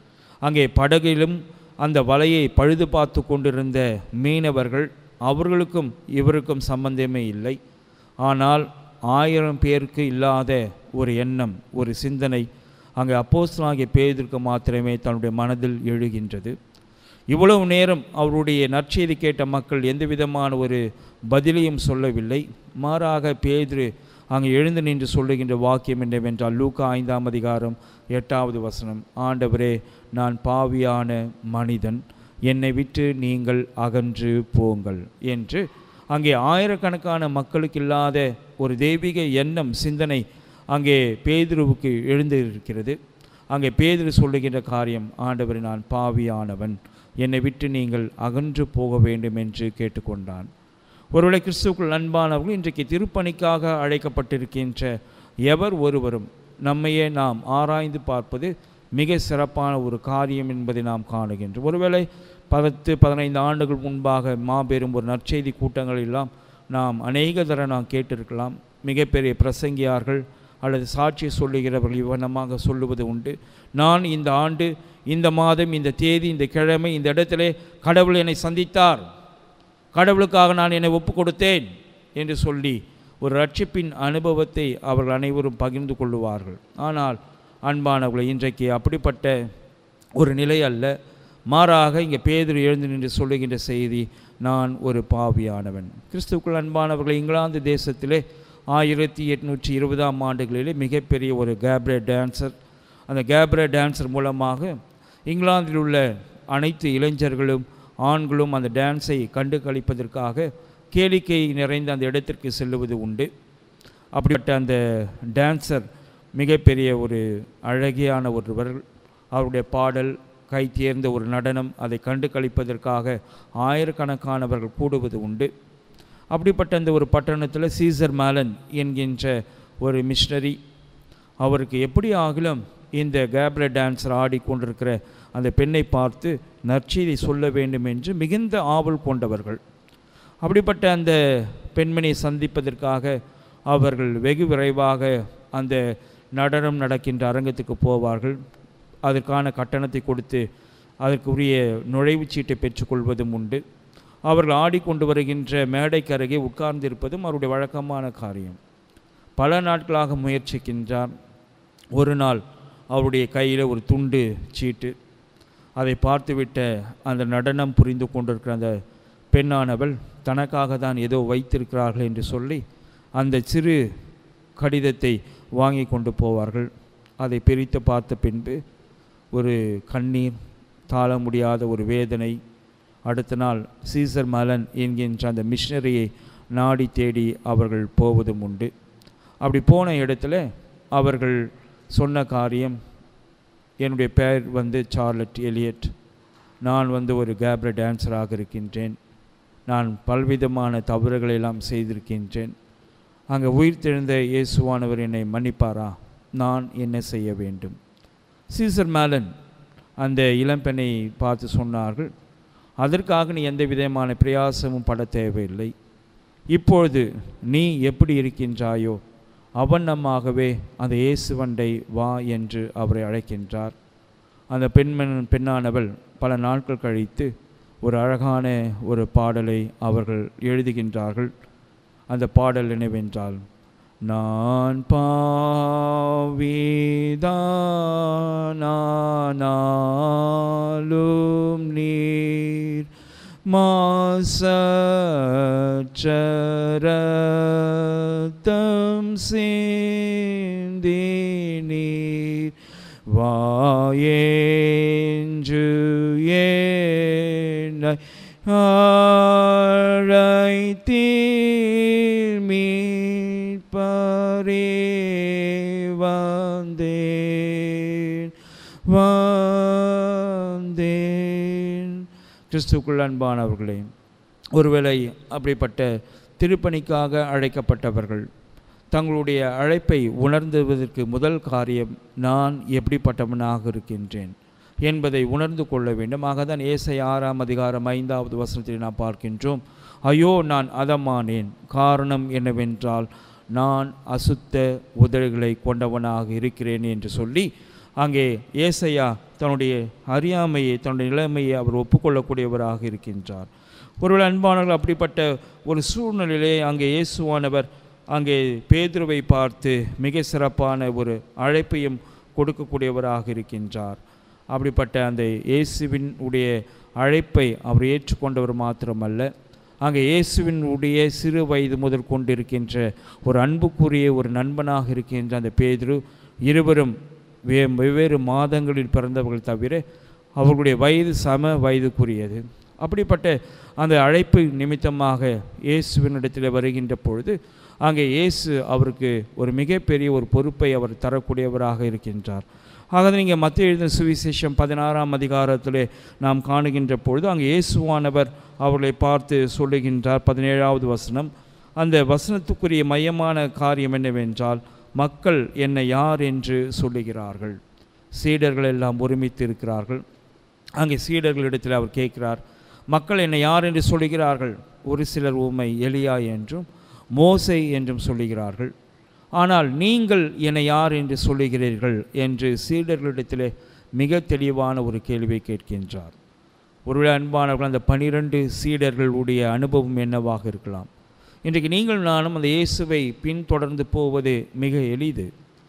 அங்கே படகிலும் அந்த வலையை பழுது பார்த்து கொண்டிருந்த மீனவர்கள் அவர்களுக்கும் இவருக்கும் சம்பந்தமே இல்லை ஆனால் ஆயிரம் பேருக்கு இல்லாத ஒரு எண்ணம் ஒரு சிந்தனை அங்கே அப்போஸ்தலனாகிய பேதருக்கு மாத்திரமே தன்னுடைய மனதில் எழுகின்றது இவ்வளவு நேரம் அவருடைய நற்செய்தி கேட்ட மக்கள் எந்த விதமான ஒரு பதிலையும் சொல்லவில்லை மாறாக பேதுரு அங்கே எழுந்து நின்று சொல்லுகின்ற வாக்கியம் என்னவென்றால் லூக்கா ஐந்தாம் அதிகாரம் எட்டாவது வசனம் ஆண்டவரே நான் பாவியான மனிதன் என்னை விட்டு நீங்கள் அகன்று போங்கள் என்று அங்கே ஆயிரக்கணக்கான மக்களுக்கு இல்லாத ஒரு தெய்வீக எண்ணம் சிந்தனை அங்கே பேதுருவுக்கு எழுந்திருக்கிறது அங்கே பேதுரு சொல்லுகின்ற காரியம் ஆண்டவரே நான் பாவியானவன் என்னை விட்டு நீங்கள் அகன்று போக வேண்டும் என்று கேட்டுக்கொண்டான் ஒருவேளை கிறிஸ்துவுக்குள் அன்பானவர்கள் இன்றைக்கு திருப்பணிக்காக அழைக்கப்பட்டிருக்கின்ற எவர் ஒருவரும் நம்மையே நாம் ஆராய்ந்து பார்ப்பது மிக சிறப்பான ஒரு காரியம் என்பதை நாம் காணுகின்றோம் ஒருவேளை பத்து பதினைந்து ஆண்டுகள் முன்பாக மாபெரும் ஒரு நற்செய்தி கூட்டங்களெல்லாம் நாம் அநேக தர நாம் கேட்டிருக்கலாம் மிகப்பெரிய பிரசங்கியார்கள் அல்லது சாட்சி சொல்லுகிறவர்கள் இவ்வண்ணமாக சொல்லுவது உண்டு நான் இந்த ஆண்டு இந்த மாதம் இந்த தேதி இந்த கிழமை இந்த இடத்திலே கடவுள் என்னை சந்தித்தார் கடவுளுக்காக நான் என்னை ஒப்பு கொடுத்தேன் என்று சொல்லி ஒரு ரட்சிப்பின் அனுபவத்தை அவர்கள் அனைவரும் பகிர்ந்து கொள்ளுவார்கள் ஆனால் அன்பானவர்களை இன்றைக்கு அப்படிப்பட்ட ஒரு நிலை அல்ல மாறாக இங்கே பேதுரு எழுந்து நின்று சொல்லுகின்ற செய்தி நான் ஒரு பாவியானவன் கிறிஸ்துவுக்குள் அன்பானவர்கள் இங்கிலாந்து தேசத்திலே ஆயிரத்தி எட்நூற்றி இருபதாம் ஆண்டுகளிலே மிகப்பெரிய ஒரு கேப்ரே டான்சர் அந்த கேப்ரே டான்சர் மூலமாக இங்கிலாந்தில் உள்ள அனைத்து இளைஞர்களும் ஆண்களும் அந்த டான்ஸை கண்டு கழிப்பதற்காக கேளிக்கை நிறைந்த அந்த இடத்திற்கு செல்லுவது உண்டு அப்படிப்பட்ட அந்த டான்சர் மிகப்பெரிய ஒரு அழகியான ஒருவர் அவருடைய பாடல் கை தேர்ந்த ஒரு நடனம் அதை கண்டு கழிப்பதற்காக ஆயிரக்கணக்கானவர்கள் கூடுவது உண்டு அப்படிப்பட்ட அந்த ஒரு பட்டணத்தில் சீசர் மேலன் என்கின்ற ஒரு மிஷனரி அவருக்கு எப்படி ஆகிலும் இந்த கேப்ர டான்ஸர் ஆடிக்கொண்டிருக்கிற அந்த பெண்ணை பார்த்து நற்செய்தி சொல்ல வேண்டும் என்று மிகுந்த ஆவல் கொண்டவர்கள் அப்படிப்பட்ட அந்த பெண்மணியை சந்திப்பதற்காக அவர்கள் வெகு விரைவாக அந்த நடனம் நடக்கின்ற அரங்கத்துக்கு போவார்கள் அதற்கான கட்டணத்தை கொடுத்து அதற்குரிய நுழைவுச் சீட்டை பெற்றுக்கொள்வதும் உண்டு அவர்கள் ஆடிக்கொண்டு வருகின்ற மேடைக்கு அருகே உட்கார்ந்திருப்பதும் அவருடைய வழக்கமான காரியம் பல நாட்களாக முயற்சிக்கின்றார் ஒரு நாள் அவருடைய கையில் ஒரு துண்டு சீட்டு அதை பார்த்துவிட்ட அந்த நடனம் புரிந்து கொண்டிருக்கிற அந்த பெண்ணானவள் தனக்காக தான் ஏதோ வைத்திருக்கிறார்கள் என்று சொல்லி அந்த சிறு கடிதத்தை வாங்கி கொண்டு போவார்கள் அதை பிரித்து பார்த்த பின்பு ஒரு கண்ணீர் தாழ முடியாத ஒரு வேதனை அடுத்த நாள் சீசர் மலன் என்கின்ற அந்த மிஷனரியை நாடி தேடி அவர்கள் போவதும் உண்டு அப்படி போன இடத்துல அவர்கள் சொன்ன காரியம் என்னுடைய பெயர் வந்து சார்லட் எலியட் நான் வந்து ஒரு கேப்ர டான்ஸராக இருக்கின்றேன் நான் பல்விதமான தவறுகளை எல்லாம் செய்திருக்கின்றேன் அங்கே உயிர்த்தெழுந்த இயேசுவானவர் என்னை மன்னிப்பாரா நான் என்ன செய்ய வேண்டும் சீசர் மேலன் அந்த இளம்பெண்ணை பார்த்து சொன்னார்கள் அதற்காக நீ எந்த விதமான பிரயாசமும் பட தேவையில்லை இப்பொழுது நீ எப்படி இருக்கின்றாயோ அவண்ணமாகவே அந்த இயேசுவண்டை வா என்று அவரை அழைக்கின்றார் அந்த பெண்மன் பெண்ணானவள் பல நாட்கள் கழித்து ஒரு அழகான ஒரு பாடலை அவர்கள் எழுதுகின்றார்கள் அந்த பாடல் என்னவென்றால் நான் பாவிதானாலும் நீர் மாசச்சரத்தம் சிந்தி நீர் வாயேஞ்சு என்னை அழைத்தீர் மீட்பரே வந்தேன் வந்தேன் கிறிஸ்துக்குள் அன்பானவர்களே ஒருவேளை அப்படிப்பட்ட திருப்பணிக்காக அழைக்கப்பட்டவர்கள் தங்களுடைய அழைப்பை உணர்ந்துவதற்கு முதல் காரியம் நான் எப்படிப்பட்டவனாக இருக்கின்றேன் என்பதை உணர்ந்து கொள்ள வேண்டும் ஆகதான் ஏசை ஆறாம் அதிகாரம் ஐந்தாவது வசனத்தில் நாம் பார்க்கின்றோம் ஐயோ நான் அதமானேன் காரணம் என்னவென்றால் நான் அசுத்த உதடுகளை கொண்டவனாக இருக்கிறேன் என்று சொல்லி அங்கே ஏசையா தன்னுடைய அறியாமையை தன்னுடைய நிலைமையை அவர் ஒப்புக்கொள்ளக்கூடியவராக இருக்கின்றார் ஒருவேளை அன்பானவர்கள் அப்படிப்பட்ட ஒரு சூழ்நிலையிலே அங்கே இயேசுவானவர் அங்கே பேதுருவை பார்த்து மிக சிறப்பான ஒரு அழைப்பையும் கொடுக்கக்கூடியவராக இருக்கின்றார் அப்படிப்பட்ட அந்த இயேசுவின் உடைய அழைப்பை அவர் ஏற்றுக்கொண்டவர் மாத்திரமல்ல அங்கே இயேசுவின் உடைய சிறு வயது முதல் கொண்டிருக்கின்ற ஒரு அன்புக்குரிய ஒரு நண்பனாக இருக்கின்ற அந்த பேதுரு இருவரும் வே வெவ்வேறு மாதங்களில் பிறந்தவர்கள் தவிர அவர்களுடைய வயது சம வயதுக்குரியது அப்படிப்பட்ட அந்த அழைப்பு நிமித்தமாக இயேசுவினிடத்தில் வருகின்ற பொழுது அங்கே இயேசு அவருக்கு ஒரு மிகப்பெரிய ஒரு பொறுப்பை அவர் தரக்கூடியவராக இருக்கின்றார் ஆக நீங்கள் மத்திய எழுதின சுவிசேஷம் பதினாறாம் அதிகாரத்திலே நாம் காணுகின்ற பொழுது அங்கே இயேசுவானவர் அவர்களை பார்த்து சொல்லுகின்றார் பதினேழாவது வசனம் அந்த வசனத்துக்குரிய மையமான காரியம் என்னவென்றால் மக்கள் என்னை யார் என்று சொல்லுகிறார்கள் சீடர்கள் எல்லாம் ஒருமித்து இருக்கிறார்கள் அங்கே சீடர்களிடத்தில் அவர் கேட்கிறார் மக்கள் என்னை யார் என்று சொல்லுகிறார்கள் ஒரு சிலர் உம்மை எலியா என்றும் மோசை என்றும் சொல்லுகிறார்கள் ஆனால் நீங்கள் என்னை யார் என்று சொல்லுகிறீர்கள் என்று சீடர்களிடத்திலே மிக தெளிவான ஒரு கேள்வியை கேட்கின்றார் ஒருவேளை அன்பானவர்கள் அந்த பனிரெண்டு சீடர்களுடைய அனுபவம் என்னவாக இருக்கலாம் இன்றைக்கு நீங்கள் நானும் அந்த இயேசுவை பின்தொடர்ந்து போவது மிக எளிது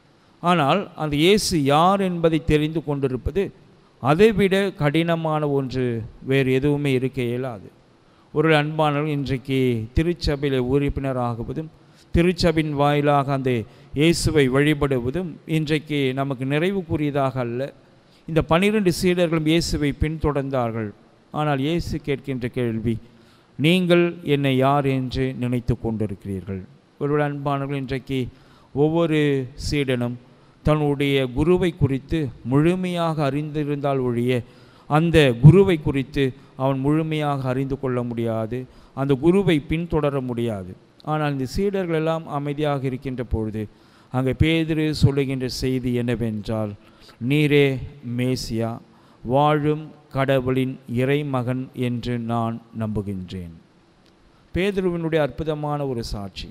ஆனால் அந்த இயேசு யார் என்பதை தெரிந்து கொண்டிருப்பது அதைவிட கடினமான ஒன்று வேறு எதுவுமே இருக்க இயலாது ஒரு அன்பானவர்கள் இன்றைக்கு திருச்சபையில் உறுப்பினராகுவதும் திருச்சபின் வாயிலாக அந்த இயேசுவை வழிபடுவதும் இன்றைக்கு நமக்கு நிறைவுக்குரியதாக அல்ல இந்த பனிரெண்டு சீடர்களும் இயேசுவை பின்தொடர்ந்தார்கள் ஆனால் இயேசு கேட்கின்ற கேள்வி நீங்கள் என்னை யார் என்று நினைத்து கொண்டிருக்கிறீர்கள் ஒரு அன்பானவர்கள் இன்றைக்கு ஒவ்வொரு சீடனும் தன்னுடைய குருவை குறித்து முழுமையாக அறிந்திருந்தால் ஒழிய அந்த குருவை குறித்து அவன் முழுமையாக அறிந்து கொள்ள முடியாது அந்த குருவை பின்தொடர முடியாது ஆனால் இந்த சீடர்கள் எல்லாம் அமைதியாக இருக்கின்ற பொழுது அங்கே பேதிரு சொல்லுகின்ற செய்தி என்னவென்றால் நீரே மேசியா வாழும் கடவுளின் இறைமகன் என்று நான் நம்புகின்றேன் பேதுருவினுடைய அற்புதமான ஒரு சாட்சி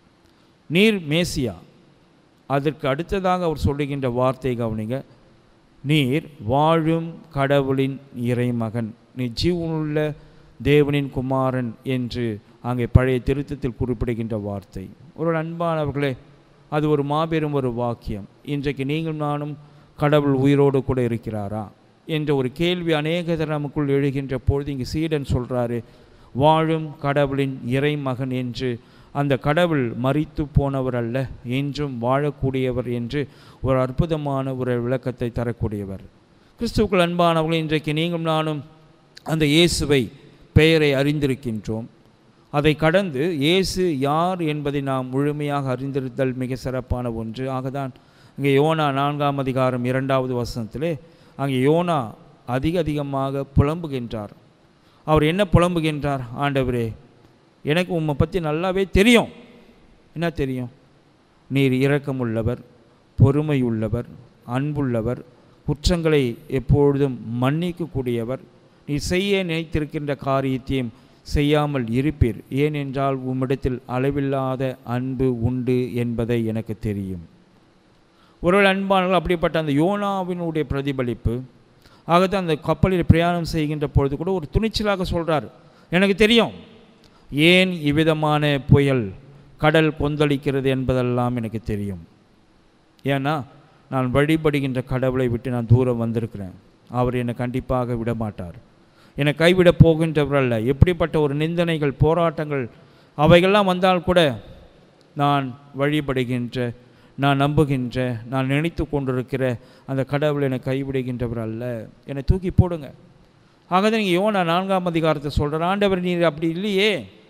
நீர் மேசியா அதற்கு அடுத்ததாக அவர் சொல்லுகின்ற வார்த்தை கவனிங்க நீர் வாழும் கடவுளின் இறைமகன் நீ ஜீவனுள்ள தேவனின் குமாரன் என்று அங்கே பழைய திருத்தத்தில் குறிப்பிடுகின்ற வார்த்தை ஒரு அன்பானவர்களே அது ஒரு மாபெரும் ஒரு வாக்கியம் இன்றைக்கு நீங்கள் நானும் கடவுள் உயிரோடு கூட இருக்கிறாரா என்ற ஒரு கேள்வி அநேக நமக்குள் எழுகின்ற பொழுது இங்கு சீடன் சொல்கிறாரு வாழும் கடவுளின் இறைமகன் என்று அந்த கடவுள் மறித்து போனவர் அல்ல என்றும் வாழக்கூடியவர் என்று ஒரு அற்புதமான ஒரு விளக்கத்தை தரக்கூடியவர் கிறிஸ்துக்கள் அன்பானவர்கள் இன்றைக்கு நீங்களும் நானும் அந்த இயேசுவை பெயரை அறிந்திருக்கின்றோம் அதை கடந்து இயேசு யார் என்பதை நாம் முழுமையாக அறிந்திருத்தல் மிக சிறப்பான ஒன்று ஆகதான் இங்கே யோனா நான்காம் அதிகாரம் இரண்டாவது வசனத்திலே அங்கே யோனா அதிக அதிகமாக புலம்புகின்றார் அவர் என்ன புலம்புகின்றார் ஆண்டவரே எனக்கு உம்மை பற்றி நல்லாவே தெரியும் என்ன தெரியும் நீர் இரக்கமுள்ளவர் பொறுமையுள்ளவர் அன்புள்ளவர் குற்றங்களை எப்பொழுதும் மன்னிக்கக்கூடியவர் நீ செய்ய நினைத்திருக்கின்ற காரியத்தையும் செய்யாமல் இருப்பீர் ஏனென்றால் உம்மிடத்தில் அளவில்லாத அன்பு உண்டு என்பதை எனக்கு தெரியும் ஒருவேளை அன்பானவர்கள் அப்படிப்பட்ட அந்த யோனாவினுடைய பிரதிபலிப்பு ஆகத்தான் அந்த கப்பலில் பிரயாணம் செய்கின்ற பொழுது கூட ஒரு துணிச்சலாக சொல்கிறார் எனக்கு தெரியும் ஏன் இவ்விதமான புயல் கடல் கொந்தளிக்கிறது என்பதெல்லாம் எனக்கு தெரியும் ஏன்னா நான் வழிபடுகின்ற கடவுளை விட்டு நான் தூரம் வந்திருக்கிறேன் அவர் என்னை கண்டிப்பாக விட மாட்டார் என்னை கைவிட போகின்றவர் அல்ல எப்படிப்பட்ட ஒரு நிந்தனைகள் போராட்டங்கள் அவைகள்லாம் வந்தால் கூட நான் வழிபடுகின்ற நான் நம்புகின்ற நான் நினைத்து கொண்டிருக்கிற அந்த கடவுள் என்னை கைவிடுகின்றவர் அல்ல என்னை தூக்கி போடுங்க ஆகதான் நீங்கள் யோனா நான்காம் அதிகாரத்தை சொல்கிற ஆண்டவர் நீர் அப்படி இல்லையே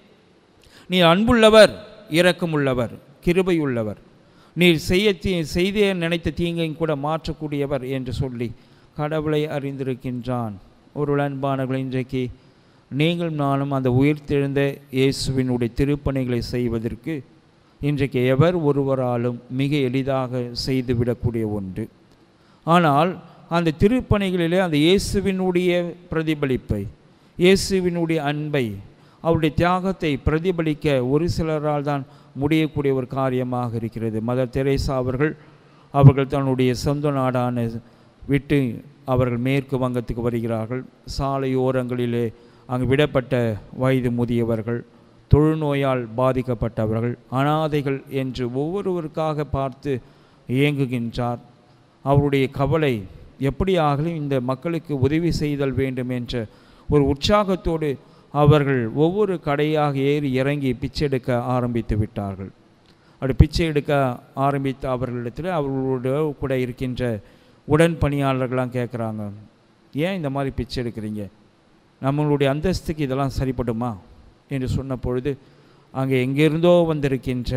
நீ அன்புள்ளவர் இரக்கமுள்ளவர் கிருபையுள்ளவர் நீர் செய்ய தீ செய்தே நினைத்த தீங்கையும் கூட மாற்றக்கூடியவர் என்று சொல்லி கடவுளை அறிந்திருக்கின்றான் ஒரு அன்பானவர்கள் இன்றைக்கு நீங்களும் நானும் அந்த உயிர்த்தெழுந்த இயேசுவினுடைய திருப்பணிகளை செய்வதற்கு இன்றைக்கு எவர் ஒருவராலும் மிக எளிதாக செய்துவிடக்கூடிய ஒன்று ஆனால் அந்த திருப்பணிகளிலே அந்த இயேசுவினுடைய பிரதிபலிப்பை இயேசுவினுடைய அன்பை அவருடைய தியாகத்தை பிரதிபலிக்க ஒரு சிலரால் தான் முடியக்கூடிய ஒரு காரியமாக இருக்கிறது மதர் தெரேசா அவர்கள் அவர்கள் தன்னுடைய சொந்த நாடான விட்டு அவர்கள் மேற்கு வங்கத்துக்கு வருகிறார்கள் சாலையோரங்களிலே அங்கு விடப்பட்ட வயது முதியவர்கள் தொழுநோயால் பாதிக்கப்பட்டவர்கள் அனாதைகள் என்று ஒவ்வொருவருக்காக பார்த்து இயங்குகின்றார் அவருடைய கவலை எப்படியாகலும் இந்த மக்களுக்கு உதவி செய்தல் வேண்டும் என்ற ஒரு உற்சாகத்தோடு அவர்கள் ஒவ்வொரு கடையாக ஏறி இறங்கி பிச்சை எடுக்க ஆரம்பித்து விட்டார்கள் அப்படி பிச்சை எடுக்க ஆரம்பித்த அவர்களிடத்தில் அவர்களோட கூட இருக்கின்ற உடன் பணியாளர்கள்லாம் கேட்குறாங்க ஏன் இந்த மாதிரி பிச்சை எடுக்கிறீங்க நம்மளுடைய அந்தஸ்துக்கு இதெல்லாம் சரிப்படுமா என்று சொன்ன பொழுது அங்கே எங்கிருந்தோ வந்திருக்கின்ற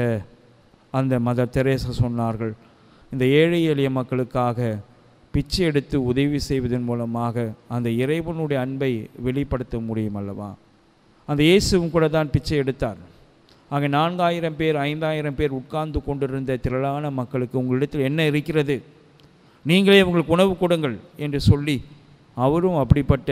அந்த மதர் தெரேசா சொன்னார்கள் இந்த ஏழை எளிய மக்களுக்காக பிச்சை எடுத்து உதவி செய்வதன் மூலமாக அந்த இறைவனுடைய அன்பை வெளிப்படுத்த முடியும் அல்லவா அந்த இயேசுவும் கூட தான் பிச்சை எடுத்தார் அங்கே நான்காயிரம் பேர் ஐந்தாயிரம் பேர் உட்கார்ந்து கொண்டிருந்த திரளான மக்களுக்கு உங்களிடத்தில் என்ன இருக்கிறது நீங்களே உங்களுக்கு உணவு கொடுங்கள் என்று சொல்லி அவரும் அப்படிப்பட்ட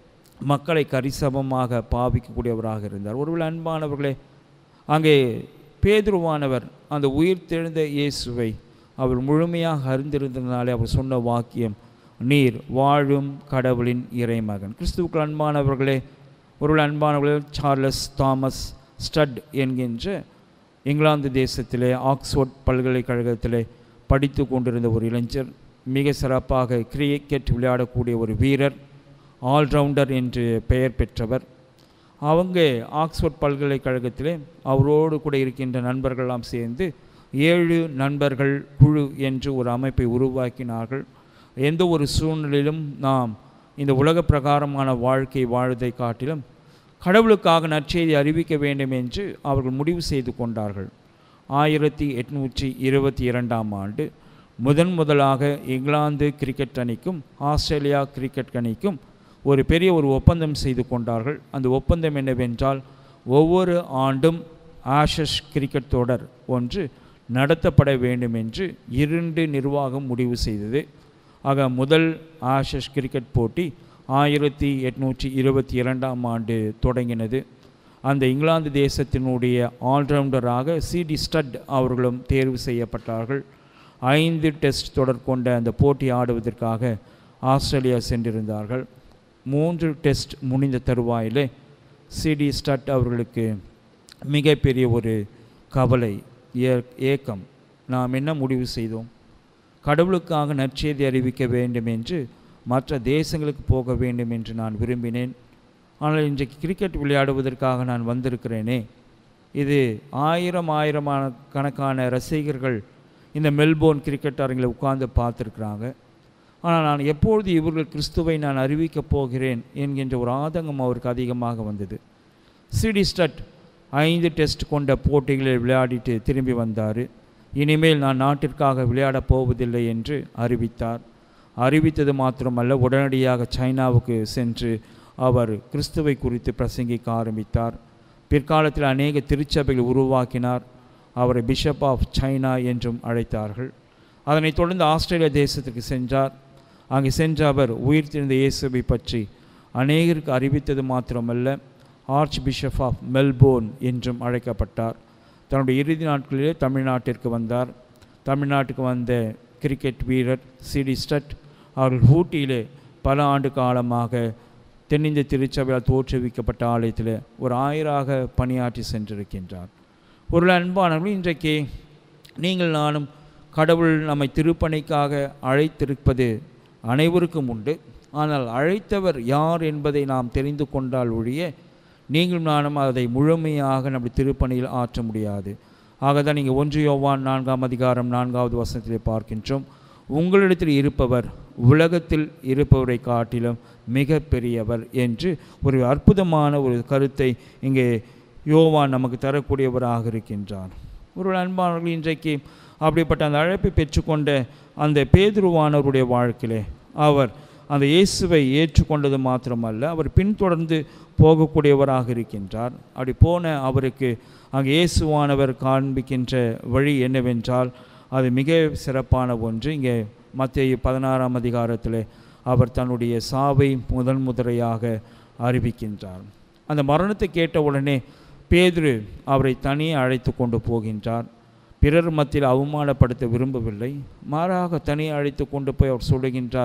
மக்களை கரிசமமாக பாவிக்கக்கூடியவராக இருந்தார் ஒருவேளை அன்பானவர்களே அங்கே பேதுருவானவர் அந்த உயிர் தெழுந்த இயேசுவை அவர் முழுமையாக அறிந்திருந்ததினாலே அவர் சொன்ன வாக்கியம் நீர் வாழும் கடவுளின் இறைமகன் கிறிஸ்துவுக்கு அன்பானவர்களே ஒருவேளை அன்பானவர்களே சார்லஸ் தாமஸ் ஸ்டட் என்கின்ற இங்கிலாந்து தேசத்திலே ஆக்ஸ்போர்ட் பல்கலைக்கழகத்திலே படித்து கொண்டிருந்த ஒரு இளைஞர் மிக சிறப்பாக கிரிக்கெட் விளையாடக்கூடிய ஒரு வீரர் ஆல்ரவுண்டர் என்று பெயர் பெற்றவர் அவங்க ஆக்ஸ்போர்ட் பல்கலைக்கழகத்திலே அவரோடு கூட இருக்கின்ற நண்பர்களெல்லாம் சேர்ந்து ஏழு நண்பர்கள் குழு என்று ஒரு அமைப்பை உருவாக்கினார்கள் எந்த ஒரு சூழ்நிலையிலும் நாம் இந்த உலக பிரகாரமான வாழ்க்கை வாழ்வதை காட்டிலும் கடவுளுக்காக நற்செய்தி அறிவிக்க வேண்டும் என்று அவர்கள் முடிவு செய்து கொண்டார்கள் ஆயிரத்தி எட்நூற்றி இருபத்தி இரண்டாம் ஆண்டு முதன் முதலாக இங்கிலாந்து கிரிக்கெட் அணிக்கும் ஆஸ்திரேலியா கிரிக்கெட் அணிக்கும் ஒரு பெரிய ஒரு ஒப்பந்தம் செய்து கொண்டார்கள் அந்த ஒப்பந்தம் என்னவென்றால் ஒவ்வொரு ஆண்டும் ஆஷஸ் கிரிக்கெட் தொடர் ஒன்று நடத்தப்பட வேண்டும் என்று இரண்டு நிர்வாகம் முடிவு செய்தது ஆக முதல் ஆஷஸ் கிரிக்கெட் போட்டி ஆயிரத்தி எட்நூற்றி இருபத்தி இரண்டாம் ஆண்டு தொடங்கினது அந்த இங்கிலாந்து தேசத்தினுடைய ஆல்ரவுண்டராக சிடி ஸ்டட் அவர்களும் தேர்வு செய்யப்பட்டார்கள் ஐந்து டெஸ்ட் தொடர் கொண்ட அந்த போட்டி ஆடுவதற்காக ஆஸ்திரேலியா சென்றிருந்தார்கள் மூன்று டெஸ்ட் முடிந்த தருவாயிலே சிடி ஸ்டட் அவர்களுக்கு மிகப்பெரிய ஒரு கவலை ஏ- ஏக்கம் நாம் என்ன முடிவு செய்தோம் கடவுளுக்காக நற்செய்தி அறிவிக்க வேண்டும் என்று மற்ற தேசங்களுக்கு போக வேண்டும் என்று நான் விரும்பினேன் ஆனால் இன்றைக்கு கிரிக்கெட் விளையாடுவதற்காக நான் வந்திருக்கிறேனே இது ஆயிரம் ஆயிரமான கணக்கான ரசிகர்கள் இந்த மெல்போர்ன் கிரிக்கெட் அரங்கில் உட்கார்ந்து பார்த்துருக்குறாங்க ஆனால் நான் எப்பொழுது இவர்கள் கிறிஸ்துவை நான் அறிவிக்கப் போகிறேன் என்கின்ற ஒரு ஆதங்கம் அவருக்கு அதிகமாக வந்தது சிடி ஸ்டட் ஐந்து டெஸ்ட் கொண்ட போட்டிகளில் விளையாடிட்டு திரும்பி வந்தார் இனிமேல் நான் நாட்டிற்காக விளையாடப் போவதில்லை என்று அறிவித்தார் அறிவித்தது மாத்திரமல்ல உடனடியாக சைனாவுக்கு சென்று அவர் கிறிஸ்துவை குறித்து பிரசங்கிக்க ஆரம்பித்தார் பிற்காலத்தில் அநேக திருச்சபைகள் உருவாக்கினார் அவரை பிஷப் ஆஃப் சைனா என்றும் அழைத்தார்கள் அதனைத் தொடர்ந்து ஆஸ்திரேலியா தேசத்துக்கு சென்றார் அங்கே சென்ற அவர் உயிர்த்தெழுந்த இயேசுவை பற்றி அநேகருக்கு அறிவித்தது மாத்திரமல்ல ஆர்ச் பிஷப் ஆஃப் மெல்போர்ன் என்றும் அழைக்கப்பட்டார் தன்னுடைய இறுதி நாட்களிலே தமிழ்நாட்டிற்கு வந்தார் தமிழ்நாட்டுக்கு வந்த கிரிக்கெட் வீரர் சிடி ஸ்டட் அவர்கள் ஊட்டியிலே பல ஆண்டு காலமாக தென்னிந்திய திருச்சபையால் தோற்றுவிக்கப்பட்ட ஆலயத்தில் ஒரு ஆயராக பணியாற்றி சென்றிருக்கின்றார் ஒரு அன்பானவர்கள் இன்றைக்கு நீங்கள் நானும் கடவுள் நம்மை திருப்பணிக்காக அழைத்திருப்பது அனைவருக்கும் உண்டு ஆனால் அழைத்தவர் யார் என்பதை நாம் தெரிந்து கொண்டால் ஒழிய நீங்களும் நானும் அதை முழுமையாக நம்முடைய திருப்பணியில் ஆற்ற முடியாது ஆகதான் நீங்கள் ஒன்று யோவான் நான்காம் அதிகாரம் நான்காவது வசனத்திலே பார்க்கின்றோம் உங்களிடத்தில் இருப்பவர் உலகத்தில் இருப்பவரை காட்டிலும் மிக பெரியவர் என்று ஒரு அற்புதமான ஒரு கருத்தை இங்கே யோவான் நமக்கு தரக்கூடியவராக இருக்கின்றார் ஒரு அன்பானவர்கள் இன்றைக்கு அப்படிப்பட்ட அந்த அழைப்பை பெற்றுக்கொண்ட அந்த பேதுருவானவருடைய வாழ்க்கையிலே அவர் அந்த இயேசுவை ஏற்றுக்கொண்டது மாத்திரமல்ல அவர் பின்தொடர்ந்து போகக்கூடியவராக இருக்கின்றார் அப்படி போன அவருக்கு அங்கே இயேசுவானவர் காண்பிக்கின்ற வழி என்னவென்றால் அது மிக சிறப்பான ஒன்று இங்கே மத்திய பதினாறாம் அதிகாரத்தில் அவர் தன்னுடைய சாவை முதல் முதிரையாக அறிவிக்கின்றார் அந்த மரணத்தை கேட்ட உடனே பேதுரு அவரை தனியே அழைத்து கொண்டு போகின்றார் பிறர் மத்தியில் அவமானப்படுத்த விரும்பவில்லை மாறாக தனியே அழைத்து கொண்டு போய் அவர் சொல்லுகின்றார்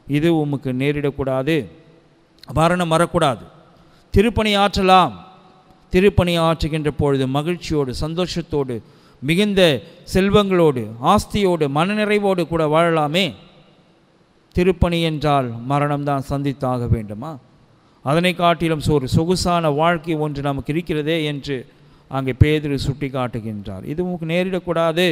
இது உமக்கு நேரிடக்கூடாது மரணம் வரக்கூடாது திருப்பணி ஆற்றலாம் திருப்பணி ஆற்றுகின்ற பொழுது மகிழ்ச்சியோடு சந்தோஷத்தோடு மிகுந்த செல்வங்களோடு ஆஸ்தியோடு மனநிறைவோடு கூட வாழலாமே திருப்பணி என்றால் மரணம்தான் சந்தித்தாக வேண்டுமா அதனை காட்டிலும் ஒரு சொகுசான வாழ்க்கை ஒன்று நமக்கு இருக்கிறதே என்று அங்கே பேதிரு சுட்டி காட்டுகின்றார் இது உமக்கு நேரிடக்கூடாது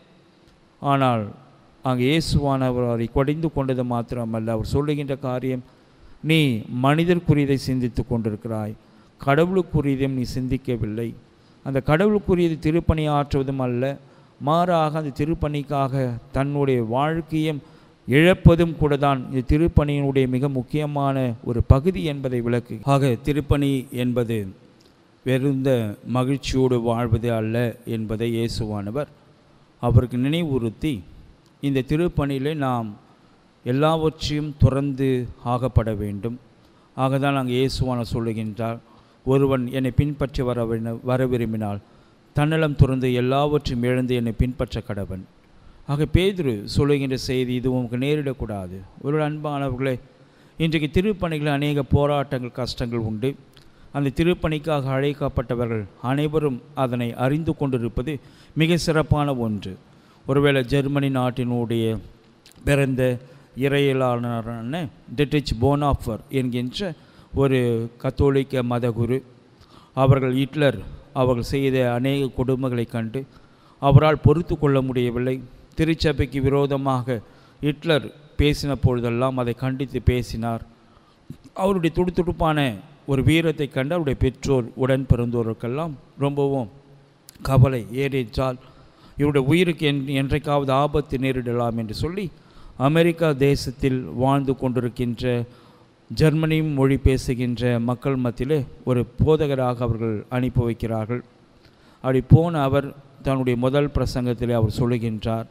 ஆனால் அங்கே இயேசுவானவர் அவரை கொடைந்து கொண்டது மாத்திரமல்ல அவர் சொல்லுகின்ற காரியம் நீ மனிதர்க்குரியதை சிந்தித்து கொண்டிருக்கிறாய் கடவுளுக்குரியதையும் நீ சிந்திக்கவில்லை அந்த கடவுளுக்குரியது திருப்பணி ஆற்றுவதும் அல்ல மாறாக அந்த திருப்பணிக்காக தன்னுடைய வாழ்க்கையும் இழப்பதும் கூட தான் இந்த திருப்பணியினுடைய மிக முக்கியமான ஒரு பகுதி என்பதை விளக்கு ஆக திருப்பணி என்பது வெறுந்த மகிழ்ச்சியோடு வாழ்வது அல்ல என்பதை இயேசுவானவர் அவருக்கு நினைவுறுத்தி இந்த திருப்பணியிலே நாம் எல்லாவற்றையும் துறந்து ஆகப்பட வேண்டும் ஆகதான் அங்கே இயேசுவான சொல்லுகின்றார் ஒருவன் என்னை பின்பற்றி வர வேண- வர விரும்பினால் தன்னலம் துறந்து எல்லாவற்றையும் இழந்து என்னை பின்பற்ற கடவன் ஆக பேதுரு சொல்லுகின்ற செய்தி இது உங்களுக்கு நேரிடக்கூடாது ஒரு அன்பானவர்களே இன்றைக்கு திருப்பணிகளில் அநேக போராட்டங்கள் கஷ்டங்கள் உண்டு அந்த திருப்பணிக்காக அழைக்கப்பட்டவர்கள் அனைவரும் அதனை அறிந்து கொண்டிருப்பது மிக சிறப்பான ஒன்று ஒருவேளை ஜெர்மனி நாட்டினுடைய பிறந்த இறையியலாளரான டெட்ரிச் போனாஃபர் என்கின்ற ஒரு கத்தோலிக்க மதகுரு அவர்கள் ஹிட்லர் அவர்கள் செய்த அநேக கொடுமைகளைக் கண்டு அவரால் பொறுத்து கொள்ள முடியவில்லை திருச்சபைக்கு விரோதமாக ஹிட்லர் பேசின பொழுதெல்லாம் அதை கண்டித்து பேசினார் அவருடைய துடுதுடுப்பான ஒரு வீரத்தை கண்டு அவருடைய பெற்றோர் உடன் பிறந்தோருக்கெல்லாம் ரொம்பவும் கவலை ஏறிச்சால் இவருடைய உயிருக்கு என் என்றைக்காவது ஆபத்து நேரிடலாம் என்று சொல்லி அமெரிக்கா தேசத்தில் வாழ்ந்து கொண்டிருக்கின்ற ஜெர்மனி மொழி பேசுகின்ற மக்கள் மத்தியிலே ஒரு போதகராக அவர்கள் அனுப்பி வைக்கிறார்கள் அப்படி போன அவர் தன்னுடைய முதல் பிரசங்கத்திலே அவர் சொல்லுகின்றார்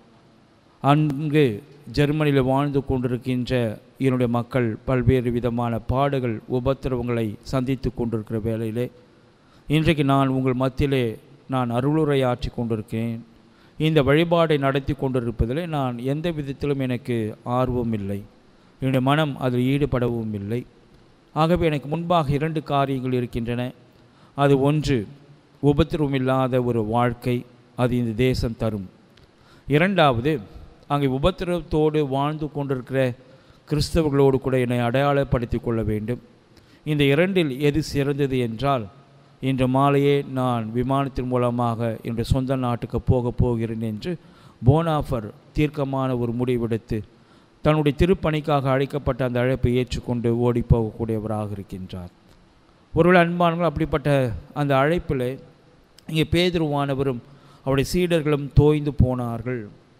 அங்கு ஜெர்மனியில் வாழ்ந்து கொண்டிருக்கின்ற என்னுடைய மக்கள் பல்வேறு விதமான பாடுகள் உபத்திரவங்களை சந்தித்து கொண்டிருக்கிற வேளையிலே இன்றைக்கு நான் உங்கள் மத்தியிலே நான் அருளுரை ஆற்றி கொண்டிருக்கிறேன் இந்த வழிபாடை நடத்தி கொண்டிருப்பதிலே நான் எந்த விதத்திலும் எனக்கு ஆர்வம் இல்லை என்னுடைய மனம் அதில் ஈடுபடவும் இல்லை ஆகவே எனக்கு முன்பாக இரண்டு காரியங்கள் இருக்கின்றன அது ஒன்று உபத்திரவம் இல்லாத ஒரு வாழ்க்கை அது இந்த தேசம் தரும் இரண்டாவது அங்கே உபத்திரவத்தோடு வாழ்ந்து கொண்டிருக்கிற கிறிஸ்தவர்களோடு கூட என்னை அடையாளப்படுத்திக் கொள்ள வேண்டும் இந்த இரண்டில் எது சிறந்தது என்றால் இன்று மாலையே நான் விமானத்தின் மூலமாக என்னுடைய சொந்த நாட்டுக்கு போகப் போகிறேன் என்று போனாஃபர் தீர்க்கமான ஒரு முடிவெடுத்து தன்னுடைய திருப்பணிக்காக அழைக்கப்பட்ட அந்த அழைப்பை ஏற்றுக்கொண்டு ஓடி போகக்கூடியவராக இருக்கின்றார் ஒருவேளை அன்பானவர்கள் அப்படிப்பட்ட அந்த அழைப்பில் இங்கே பேதுருவானவரும் அவருடைய சீடர்களும் தோய்ந்து போனார்கள்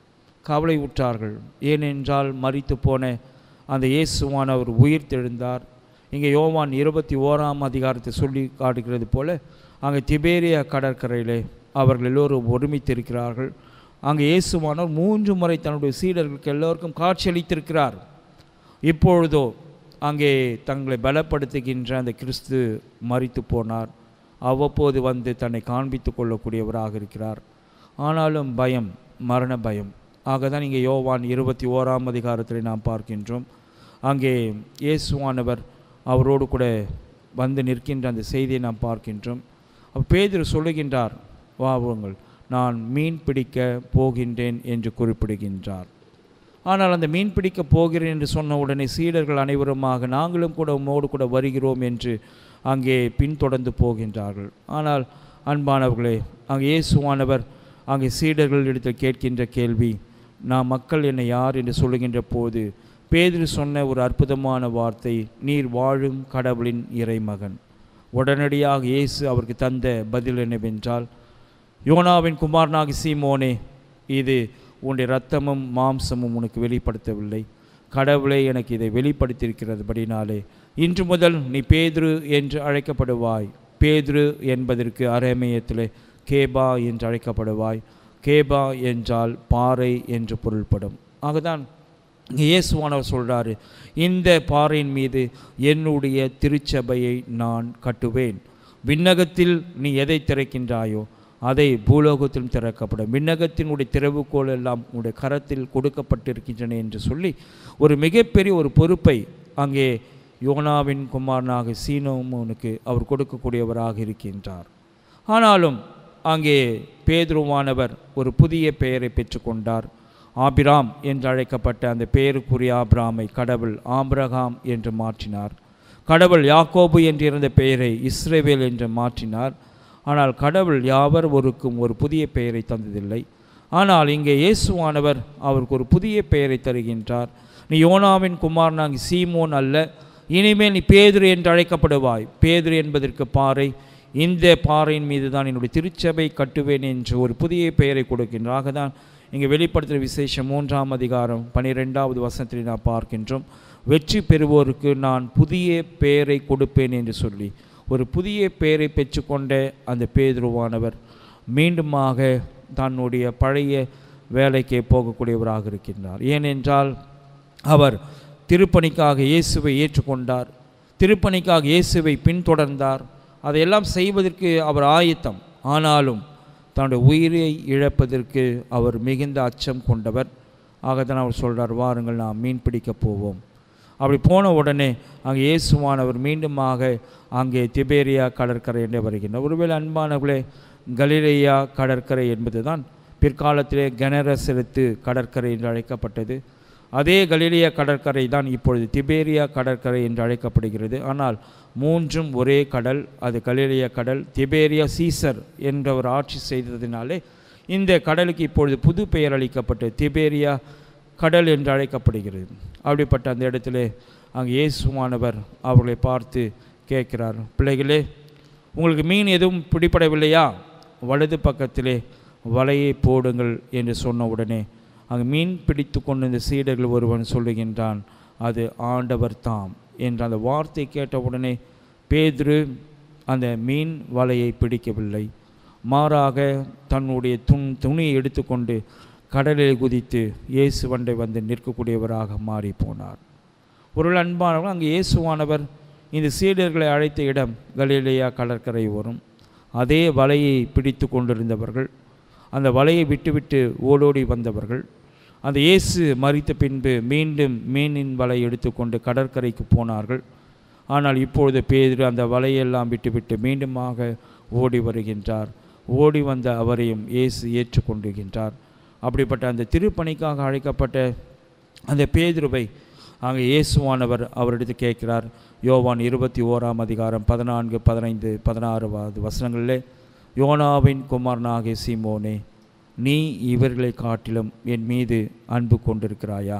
கவலை உற்றார்கள் ஏனென்றால் மரித்து போன அந்த இயேசுவானவர் உயிர் தெழுந்தார் இங்கே யோவான் இருபத்தி ஓராம் அதிகாரத்தை சொல்லி காட்டுகிறது போல அங்கே திபேரியா கடற்கரையிலே அவர்கள் எல்லோரும் ஒருமித்திருக்கிறார்கள் அங்கே இயேசுவானவர் மூன்று முறை தன்னுடைய சீடர்களுக்கு எல்லோருக்கும் காட்சியளித்திருக்கிறார் இப்பொழுதோ அங்கே தங்களை பலப்படுத்துகின்ற அந்த கிறிஸ்து மரித்து போனார் அவ்வப்போது வந்து தன்னை காண்பித்து கொள்ளக்கூடியவராக இருக்கிறார் ஆனாலும் பயம் மரண பயம் ஆக தான் இங்கே யோவான் இருபத்தி ஓராம் அதிகாரத்தில் நாம் பார்க்கின்றோம் அங்கே இயேசுவானவர் அவரோடு கூட வந்து நிற்கின்ற அந்த செய்தியை நாம் பார்க்கின்றோம் அப்ப பேதுரு சொல்லுகின்றார் வாவுங்கள் நான் மீன் பிடிக்க போகின்றேன் என்று குறிப்பிடுகின்றார் ஆனால் அந்த மீன் பிடிக்க போகிறேன் என்று சொன்ன உடனே சீடர்கள் அனைவருமாக நாங்களும் கூட உம்மோடு கூட வருகிறோம் என்று அங்கே பின்தொடர்ந்து போகின்றார்கள் ஆனால் அன்பானவர்களே அங்கே இயேசுவானவர் அங்கே சீடர்களிடத்தில் கேட்கின்ற கேள்வி நான் மக்கள் என்னை யார் என்று சொல்லுகின்ற போது பேதுரு சொன்ன ஒரு அற்புதமான வார்த்தை நீர் வாழும் கடவுளின் இறைமகன் உடனடியாக இயேசு அவருக்கு தந்த பதில் என்னவென்றால் யோனாவின் குமாரனாகி சீமோனே இது உன்னுடைய இரத்தமும் மாம்சமும் உனக்கு வெளிப்படுத்தவில்லை கடவுளே எனக்கு இதை வெளிப்படுத்தியிருக்கிறதுபடினாலே இன்று முதல் நீ பேதுரு என்று அழைக்கப்படுவாய் பேதுரு என்பதற்கு அரேமியத்திலே கேபா என்று அழைக்கப்படுவாய் கேபா என்றால் பாறை என்று பொருள்படும் ஆகதான் இங்கே இயேசுவானவர் சொல்கிறாரு இந்த பாறையின் மீது என்னுடைய திருச்சபையை நான் கட்டுவேன் விண்ணகத்தில் நீ எதை திறக்கின்றாயோ அதை பூலோகத்திலும் திறக்கப்படும் விண்ணகத்தினுடைய திறவுகோல் எல்லாம் உடைய கரத்தில் கொடுக்கப்பட்டிருக்கின்றன என்று சொல்லி ஒரு மிகப்பெரிய ஒரு பொறுப்பை அங்கே யோனாவின் குமாரனாக சீனோமோனுக்கு அவர் கொடுக்கக்கூடியவராக இருக்கின்றார் ஆனாலும் அங்கே பேதுருவானவர் ஒரு புதிய பெயரை பெற்றுக்கொண்டார் ஆபிராம் என்று அழைக்கப்பட்ட அந்த பெயருக்குரிய ஆபிராமை கடவுள் ஆபிரகாம் என்று மாற்றினார் கடவுள் யாக்கோபு என்றிருந்த பெயரை இஸ்ரேவேல் என்று மாற்றினார் ஆனால் கடவுள் யாவர் ஒருக்கும் ஒரு புதிய பெயரை தந்ததில்லை ஆனால் இங்கே இயேசுவானவர் அவருக்கு ஒரு புதிய பெயரை தருகின்றார் நீ யோனாவின் குமாரனாகி சீமோன் அல்ல இனிமேல் நீ பேதுரு என்று அழைக்கப்படுவாய் பேதுரு என்பதற்கு பாறை இந்த பாறையின் மீது தான் என்னுடைய திருச்சபை கட்டுவேன் என்று ஒரு புதிய பெயரை கொடுக்கின்றார் ஆகதான் இங்கே வெளிப்படுத்துகிற விசேஷம் மூன்றாம் அதிகாரம் பனிரெண்டாவது வசனத்தில் நான் பார்க்கின்றோம் வெற்றி பெறுவோருக்கு நான் புதிய பெயரை கொடுப்பேன் என்று சொல்லி ஒரு புதிய பெயரை பெற்றுக்கொண்ட அந்த பேதுருவானவர் மீண்டுமாக தன்னுடைய பழைய வேலைக்கே போகக்கூடியவராக இருக்கின்றார் ஏனென்றால் அவர் திருப்பணிக்காக இயேசுவை ஏற்றுக்கொண்டார் திருப்பணிக்காக இயேசுவை பின்தொடர்ந்தார் அதையெல்லாம் செய்வதற்கு அவர் ஆயத்தம் ஆனாலும் தன்னுடைய உயிரை இழப்பதற்கு அவர் மிகுந்த அச்சம் கொண்டவர் ஆகத்தான் அவர் சொல்றார் வாருங்கள் நாம் மீன் பிடிக்கப் போவோம் அப்படி போன உடனே அங்கே இயேசுவானவர் மீண்டுமாக அங்கே திபேரியா கடற்கரை என்று வருகின்றார் ஒருவேளை அன்பானவர்களே கலிலேயா கடற்கரை என்பதுதான் பிற்காலத்திலே கனரசெலுத்து கடற்கரை என்று அழைக்கப்பட்டது அதே கலிலியா கடற்கரை தான் இப்பொழுது திபேரியா கடற்கரை என்று அழைக்கப்படுகிறது ஆனால் மூன்றும் ஒரே கடல் அது கலிலியா கடல் திபேரியா சீசர் என்றவர் ஆட்சி செய்ததினாலே இந்த கடலுக்கு இப்பொழுது புது பெயர் அளிக்கப்பட்டு திபேரியா கடல் என்று அழைக்கப்படுகிறது அப்படிப்பட்ட அந்த இடத்திலே அங்கே இயேசுவானவர் அவர்களை பார்த்து கேட்கிறார் பிள்ளைகளே உங்களுக்கு மீன் எதுவும் பிடிபடவில்லையா வலது பக்கத்திலே வலையை போடுங்கள் என்று சொன்ன உடனே அங்கு மீன் பிடித்து கொண்டு இந்த சீடர்கள் ஒருவன் சொல்லுகின்றான் அது ஆண்டவர் தாம் என்ற அந்த வார்த்தை கேட்ட உடனே பேதுரு அந்த மீன் வலையை பிடிக்கவில்லை மாறாக தன்னுடைய துண் துணியை எடுத்துக்கொண்டு கடலில் குதித்து இயேசுவண்டை வந்து நிற்கக்கூடியவராக மாறி போனார் ஒரு அன்பானவர் அங்கே இயேசுவானவர் இந்த சீடர்களை அழைத்த இடம் கலிலேயா கடற்கரை வரும் அதே வலையை பிடித்து கொண்டிருந்தவர்கள் அந்த வலையை விட்டுவிட்டு ஓடோடி வந்தவர்கள் அந்த இயேசு மறித்த பின்பு மீண்டும் மீனின் வலை எடுத்துக்கொண்டு கடற்கரைக்கு போனார்கள் ஆனால் இப்பொழுது பேதுரு அந்த வலையெல்லாம் விட்டுவிட்டு மீண்டுமாக ஓடி வருகின்றார் ஓடி வந்த அவரையும் இயேசு ஏற்றுக்கொண்டிருக்கின்றார் அப்படிப்பட்ட அந்த திருப்பணிக்காக அழைக்கப்பட்ட அந்த பேதுருவை அங்கே இயேசுவானவர் அவரிடத்து கேட்கிறார் யோவான் இருபத்தி ஓராம் அதிகாரம் பதினான்கு பதினைந்து பதினாறுவாது வசனங்களிலே யோனாவின் குமாரனாகிய சீமோனே நீ இவர்களை காட்டிலும் என் மீது அன்பு கொண்டிருக்கிறாயா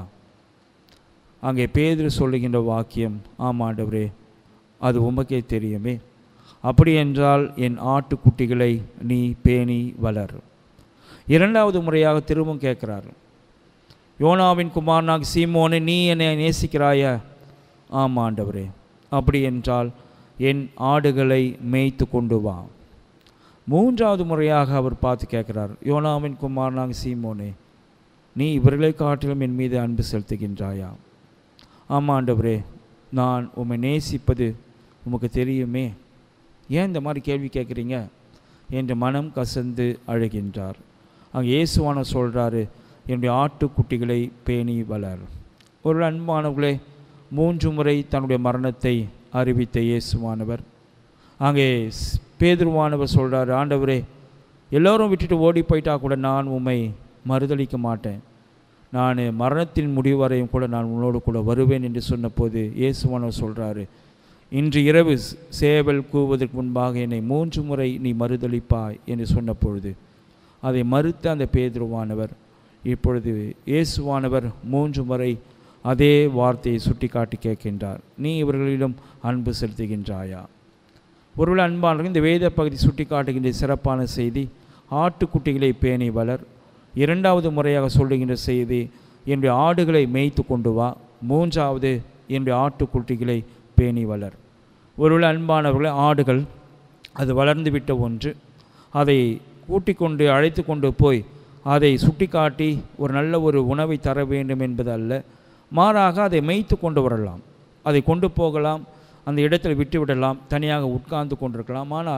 அங்கே பேதுரு சொல்லுகின்ற வாக்கியம் ஆமாண்டவரே அது உமக்கே தெரியுமே அப்படி என்றால் என் ஆட்டுக்குட்டிகளை நீ பேணி வளர் இரண்டாவது முறையாக திரும்பவும் கேட்கிறார் யோனாவின் குமாரனாக சீமோனே நீ என்னை நேசிக்கிறாயா ஆமாம் ஆண்டவரே அப்படி என்றால் என் ஆடுகளை மேய்த்து கொண்டு வா மூன்றாவது முறையாக அவர் பார்த்து கேட்கிறார் யோனாவின் குமாரனாக சீமோனே நீ இவர்களை காட்டிலும் என் மீது அன்பு செலுத்துகின்றாயா ஆமாம் ஆண்டவரே நான் உம்மை நேசிப்பது உமக்கு தெரியுமே ஏன் இந்த மாதிரி கேள்வி கேட்குறீங்க என்று மனம் கசந்து அழுகின்றார் அங்கே இயேசுவான சொல்கிறாரு என்னுடைய ஆட்டுக்குட்டிகளை பேணி வளர் ஒரு அன்பானவர்களே மூன்று முறை தன்னுடைய மரணத்தை அறிவித்த இயேசுவானவர் அங்கே ஸ்- பேதுருவானவர் சொல்கிறார் ஆண்டவரே எல்லோரும் விட்டுட்டு ஓடி போயிட்டா கூட நான் உம்மை மறுதளிக்க மாட்டேன் நான் மரணத்தின் முடிவு வரையும் கூட நான் உன்னோடு கூட வருவேன் என்று சொன்னபோது இயேசுவானவர் சொல்கிறாரு இன்று இரவு ஸ்- சேவல் கூவதற்கு முன்பாக என்னை மூன்று முறை நீ மறுதளிப்பாய் என்று சொன்ன பொழுது அதை மறுத்த அந்த பேதுருவானவர் இப்பொழுது இயேசுவானவர் மூன்று முறை அதே வார்த்தையை சுட்டிக்காட்டி கேட்கின்றார் நீ இவர்களிடம் அன்பு செலுத்துகின்றாயா ஒருவேளை அன்பானவர்கள் இந்த வேத பகுதி சுட்டிக்காட்டுகின்ற சிறப்பான செய்தி ஆட்டுக்குட்டிகளை பேணி வளர் இரண்டாவது முறையாக சொல்லுகின்ற செய்தி என்னுடைய ஆடுகளை மேய்த்து கொண்டு வா மூன்றாவது என்னுடைய ஆட்டுக்குட்டிகளை பேணி வளர் ஒருவேளை அன்பானவர்களே ஆடுகள் அது வளர்ந்து விட்ட ஒன்று அதை கூட்டிக் கொண்டு அழைத்து கொண்டு போய் அதை சுட்டிக்காட்டி ஒரு நல்ல ஒரு உணவை தர வேண்டும் என்பது அல்ல மாறாக அதை மேய்த்து கொண்டு வரலாம் அதை கொண்டு போகலாம் அந்த இடத்தில் விட்டு விடலாம் தனியாக உட்கார்ந்து கொண்டிருக்கலாம் ஆனால்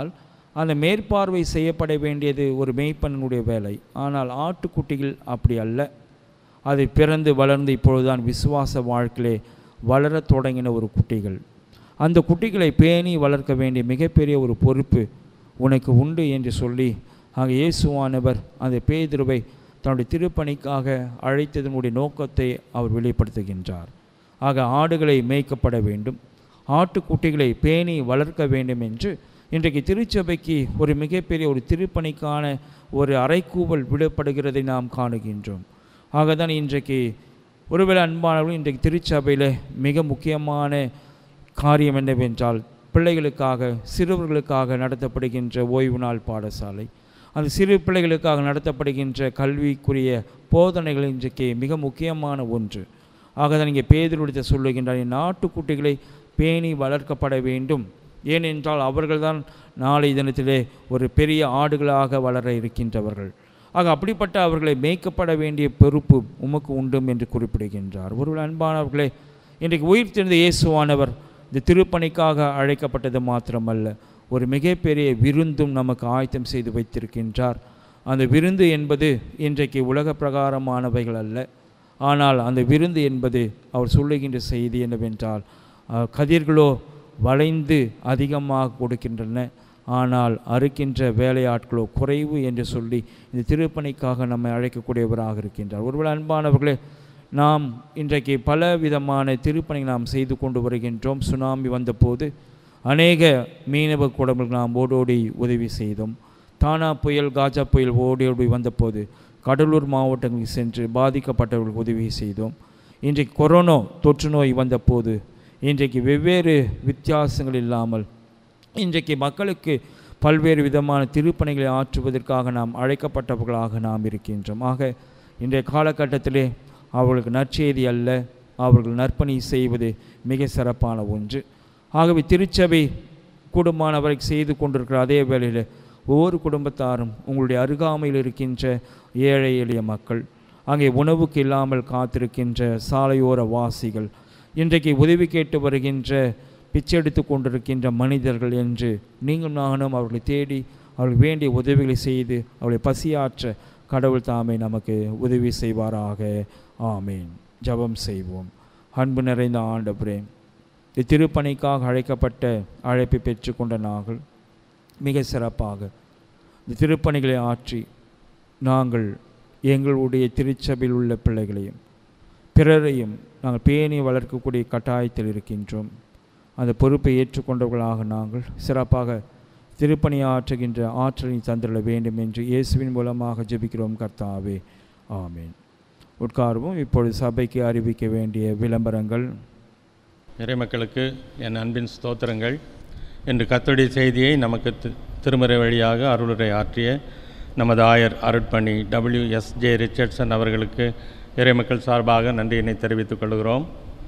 அந்த மேற்பார்வை செய்யப்பட வேண்டியது ஒரு மேய்ப்பனுடைய வேலை ஆனால் ஆட்டுக்குட்டிகள் அப்படி அல்ல அது பிறந்து வளர்ந்து இப்பொழுதுதான் விசுவாச வாழ்க்கையிலே வளரத் தொடங்கின ஒரு குட்டிகள் அந்த குட்டிகளை பேணி வளர்க்க வேண்டிய மிகப்பெரிய ஒரு பொறுப்பு உனக்கு உண்டு என்று சொல்லி ஆக இயேசுவானவர் அந்த பேதுருவை தன்னுடைய திருப்பணிக்காக அழைத்ததனுடைய நோக்கத்தை அவர் வெளிப்படுத்துகின்றார் ஆக ஆடுகளை மேய்க்கப்பட வேண்டும் ஆட்டுக்குட்டிகளை பேணி வளர்க்க வேண்டும் என்று இன்றைக்கு திருச்சபைக்கு ஒரு மிகப்பெரிய ஒரு திருப்பணிக்கான ஒரு அறைக்கூவல் விடப்படுகிறதை நாம் காணுகின்றோம் ஆகதான் இன்றைக்கு ஒருவேளை அன்பானவர்கள் இன்றைக்கு திருச்சபையில் மிக முக்கியமான காரியம் என்னவென்றால் பிள்ளைகளுக்காக சிறுவர்களுக்காக நடத்தப்படுகின்ற ஓய்வு நாள் பாடசாலை அந்த சிறு பிள்ளைகளுக்காக நடத்தப்படுகின்ற கல்விக்குரிய போதனைகள் இன்றைக்கு மிக முக்கியமான ஒன்று ஆகதான் இங்கே பேதருடைய சொல்லுகின்றார் என் நாட்டுக்குட்டிகளை பேணி வளர்க்கப்பட வேண்டும் ஏனென்றால் அவர்கள்தான் நாளை தினத்திலே ஒரு பெரிய ஆடுகளாக வளர இருக்கின்றவர்கள் ஆக அப்படிப்பட்ட அவர்களை மேய்க்கப்பட வேண்டிய பொறுப்பு உமக்கு உண்டும் என்று குறிப்பிடுகின்றார் ஒருவர் அன்பானவர்களே இன்றைக்கு உயிர் தெரிந்த இயேசுவானவர் இந்த திருப்பணிக்காக அழைக்கப்பட்டது மாத்திரமல்ல ஒரு மிகப்பெரிய விருந்தும் நமக்கு ஆயத்தம் செய்து வைத்திருக்கின்றார் அந்த விருந்து என்பது இன்றைக்கு உலக பிரகாரமானவைகள் அல்ல ஆனால் அந்த விருந்து என்பது அவர் சொல்லுகின்ற செய்தி என்னவென்றால் அஹ், கதிர்களோ வளைந்து அதிகமாக கொடுக்கின்றன ஆனால் அறுக்கின்ற வேலையாட்களோ குறைவு என்று சொல்லி இந்த திருப்பணிக்காக நம்மை அழைக்கக்கூடியவராக இருக்கின்றார் ஒருவேளை அன்பானவர்களே நாம் இன்றைக்கு பல விதமான திருப்பணி நாம் செய்து கொண்டு வருகின்றோம் சுனாமி வந்தபோது அநேக மீனவ குடம்புகள் நாம் ஓடோடி உதவி செய்தோம் தானா புயல் காஜா புயல் ஓடி ஓடி வந்தபோது கடலூர் மாவட்டங்களுக்கு சென்று பாதிக்கப்பட்டவர்களுக்கு உதவி செய்தோம் இன்றைக்கு கொரோனா தொற்று நோய் வந்தபோது இன்றைக்கு வெவ்வேறு வித்தியாசங்கள் இல்லாமல் இன்றைக்கு மக்களுக்கு பல்வேறு விதமான திருப்பணிகளை ஆற்றுவதற்காக நாம் அழைக்கப்பட்டவர்களாக நாம் இருக்கின்றோம் ஆக இன்றைய காலகட்டத்திலே அவர்களுக்கு நற்செய்தி அல்ல அவர்கள் நற்பணி செய்வது மிக சிறப்பான ஒன்று ஆகவே திருச்சபை கூடுமானவரை செய்து கொண்டிருக்கிற அதே வேளையில் ஒவ்வொரு குடும்பத்தாரும் உங்களுடைய அருகாமையில் இருக்கின்ற ஏழை எளிய மக்கள் அங்கே உணவுக்கு இல்லாமல் காத்திருக்கின்ற சாலையோர வாசிகள் இன்றைக்கு உதவி கேட்டு வருகின்ற பிச்சை எடுத்து கொண்டிருக்கின்ற மனிதர்கள் என்று நீங்கள் நானும் அவர்களை தேடி அவர்களுக்கு வேண்டிய உதவிகளை செய்து அவர்களை பசியாற்ற கடவுள் தாமே நமக்கு உதவி செய்வாராக ஆமேன் ஜெபம் செய்வோம் அன்பு நிறைந்த ஆண்டவரே இத்திருப்பணிக்காக அழைக்கப்பட்ட அழைப்பை பெற்றுக்கொண்ட நாங்கள் மிக சிறப்பாக இந்த திருப்பணிகளை ஆற்றி நாங்கள் எங்களுடைய திருச்சபையில் உள்ள பிள்ளைகளையும் பிறரையும் நாங்கள் பேணி வளர்க்கக்கூடிய கட்டாயத்தில் இருக்கின்றோம் அந்த பொறுப்பை ஏற்றுக்கொண்டவர்களாக நாங்கள் சிறப்பாக திருப்பணி ஆற்றுகின்ற ஆற்றலை தந்திட வேண்டும் என்று இயேசுவின் மூலமாக ஜெபிக்கிறோம் கர்த்தாவே ஆமேன் உட்கார்வோம் இப்பொழுது சபைக்கு அறிவிக்க வேண்டிய விளம்பரங்கள் இறைமக்களுக்கு என் அன்பின் ஸ்தோத்திரங்கள் என்று கர்த்தருடைய செய்தியை நமக்கு தி- திருமறை வழியாக அருளுரை ஆற்றிய நமது ஆயர் அருட்பணி டபிள்யூ எஸ் ஜே ரிச்சர்ட்சன் அவர்களுக்கு இறைமக்கள் சார்பாக நன்றியினை தெரிவித்துக் கொள்கிறோம்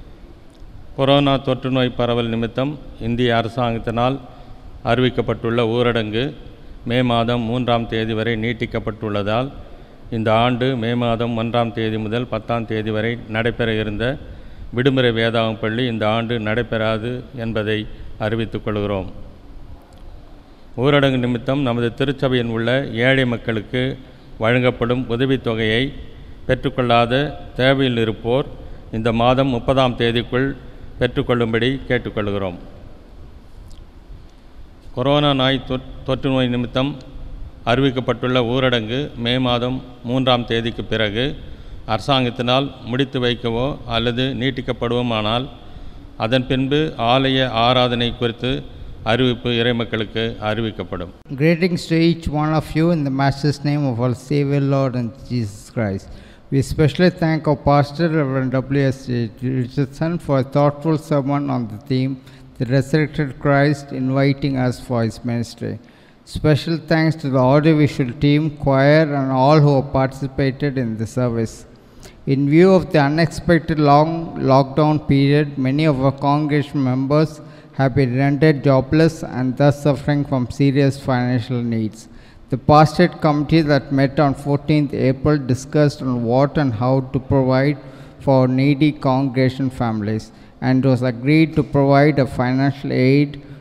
கொரோனா தொற்று நோய் பரவல் நிமித்தம் இந்திய அரசாங்கத்தினால் அறிவிக்கப்பட்டுள்ள ஊரடங்கு மே மாதம் மூன்றாம் தேதி வரை நீட்டிக்கப்பட்டுள்ளதால் இந்த ஆண்டு மே மாதம் ஒன்றாம் தேதி முதல் பத்தாம் தேதி வரை நடைபெற இருந்த விடுமுறை வேதாகம் பள்ளி இந்த ஆண்டு நடைபெறாது என்பதை அறிவித்துக் கொள்கிறோம் ஊரடங்கு நிமித்தம் நமது திருச்சபையில் உள்ள ஏழை மக்களுக்கு வழங்கப்படும் உதவித்தொகையை பெற்றுக்கொள்ளாத தேவையில் இருப்போர் இந்த மாதம் முப்பதாம் தேதிக்குள் பெற்றுக்கொள்ளும்படி கேட்டுக்கொள்கிறோம் கொரோனா நோய் தொற்- தொற்று நோய் நிமித்தம் அறிவிக்கப்பட்டுள்ள ஊரடங்கு மே மாதம் மூன்றாம் தேதிக்கு பிறகு அரசாங்கத்தினால் முடித்து வைக்கவோ அல்லது நீட்டிக்கப்படுவோமானால் அதன் பின்பு ஆலய ஆராதனை குறித்து அறிவிப்பு இறைமக்களுக்கு அறிவிக்கப்படும் Greetings to each one of you in the Master's name of our Savior Lord and Jesus Christ. We especially thank our pastor, Reverend W.S. Richardson, for a thoughtful sermon on the theme, The Resurrected Christ, inviting us for his ministry. Special thanks to the audiovisual team, choir, and all who have participated in the service. In view of the unexpected long lockdown period, many of our congregation members have been rendered jobless and thus suffering from serious financial needs. The pastorate committee that met on 14th April discussed on what and how to provide for needy congregation families and was agreed to provide a financial aid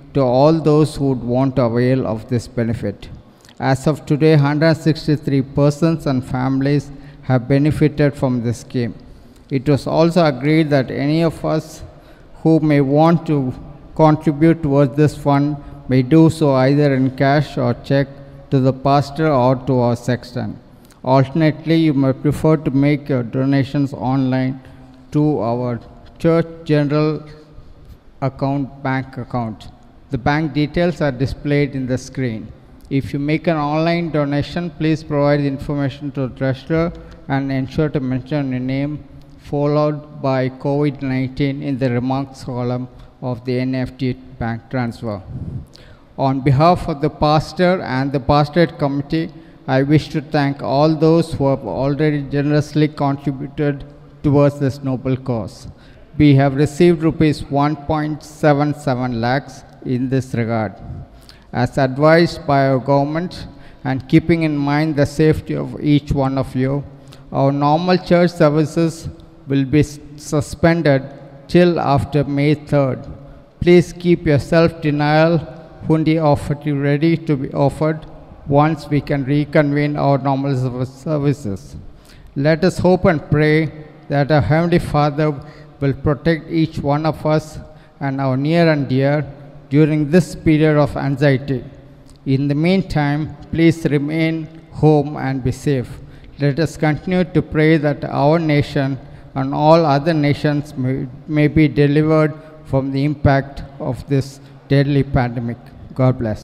to all those who would want to avail of this benefit. As of today, 163 persons and families have benefited from this scheme. It was also agreed that any of us who may want to contribute towards this fund may do so either in cash or check to the pastor or to our sexton. Alternately, you may prefer to make your donations online to our church general account bank account. The bank details are displayed in the screen. If you make an online donation, please provide the information to the treasurer and ensure to mention your name followed by COVID 19 in the remarks column of the NFT bank transfer. On behalf of the pastor and the pastorate committee, I wish to thank all those who have already generously contributed towards this noble cause. We have received rupees 1.77 lakhs in this regard. As advised by our government and keeping in mind the safety of each one of you, our normal church services will be s- suspended till after May 3rd. Please keep your self denial hundi offering ready to be offered once we can reconvene our normal serv- services. Let us hope and pray that our Heavenly Father will protect each one of us and our near and dear during this period of anxiety. In the meantime, please remain home and be safe. Let us continue to pray that our nation and all other nations may, may be delivered from the impact of this deadly pandemic. God bless.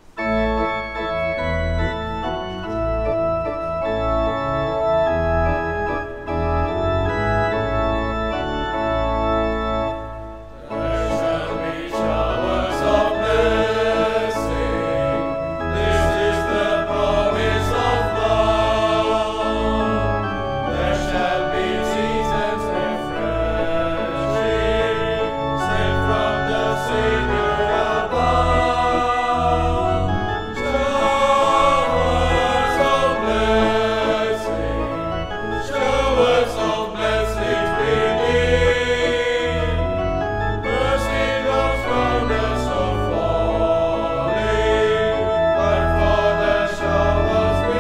Showers of blessings beneath, Mercy goes round us so falling, but for the showers we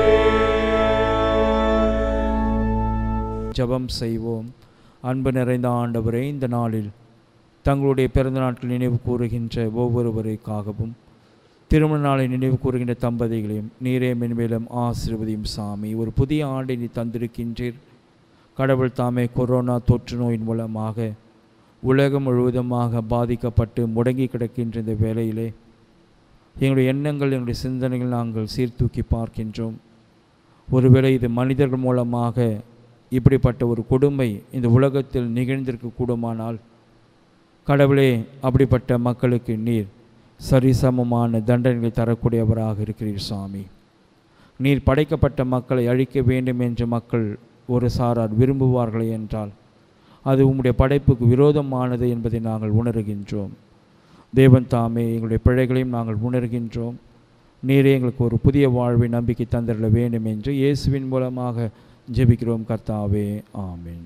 plead. ஜெபம் செய்வோம் அன்பு நிறைந்த ஆண்டவரே இந்த நாளில் தங்களுடைய பிறந்த நாட்கள் நினைவு கூறுகின்ற ஒவ்வொருவருக்காகவும் திருமண நாளை நினைவு கூறுகின்ற தம்பதிகளையும் நீரே மென்மேலும் ஆசீர்வதியும் சாமி ஒரு புதிய ஆண்டை நீ தந்திருக்கின்றீர் கடவுள் தாமே கொரோனா தொற்று நோயின் மூலமாக உலகம் முழுவதுமாக பாதிக்கப்பட்டு முடங்கி கிடக்கின்ற இந்த வேளையிலே எங்களுடைய எண்ணங்கள் எங்களுடைய சிந்தனைகள் நாங்கள் சீர்தூக்கி பார்க்கின்றோம் ஒருவேளை இது மனிதர்கள் மூலமாக இப்படிப்பட்ட ஒரு கொடுமை இந்த உலகத்தில் நிகழ்ந்திருக்க கூடுமானால் கடவுளே அப்படிப்பட்ட மக்களுக்கு நீர் சரிசமமான தண்டனைகளை தரக்கூடியவராக இருக்கிறீர் சுவாமி நீர் படைக்கப்பட்ட மக்களை அழிக்க வேண்டும் என்று மக்கள் ஒரு சாரார் விரும்புவார்களே என்றால் அது உம்முடைய படைப்புக்கு விரோதமானது என்பதை நாங்கள் உணர்கின்றோம் தேவன் தாமே எங்களுடைய பிழைகளையும் நாங்கள் உணர்கின்றோம் நீரே எங்களுக்கு ஒரு புதிய வாழ்வை நம்பிக்கை தந்திரல வேண்டும் என்று இயேசுவின் மூலமாக ஜெபிக்கிறோம் கர்த்தாவே ஆமென்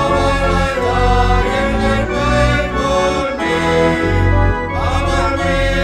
அவர்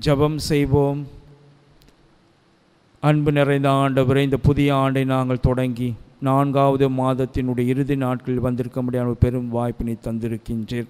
ஜெபம் செய்வோம் அன்பு நிறைந்த ஆண்டவரே இந்த புதிய ஆண்டை நாங்கள் தொடங்கி நான்காவது மாதத்தினுடைய இறுதி நாட்களில் வந்திருக்க முடியாத ஒரு பெரும் வாய்ப்பினை தந்திருக்கின்றீர்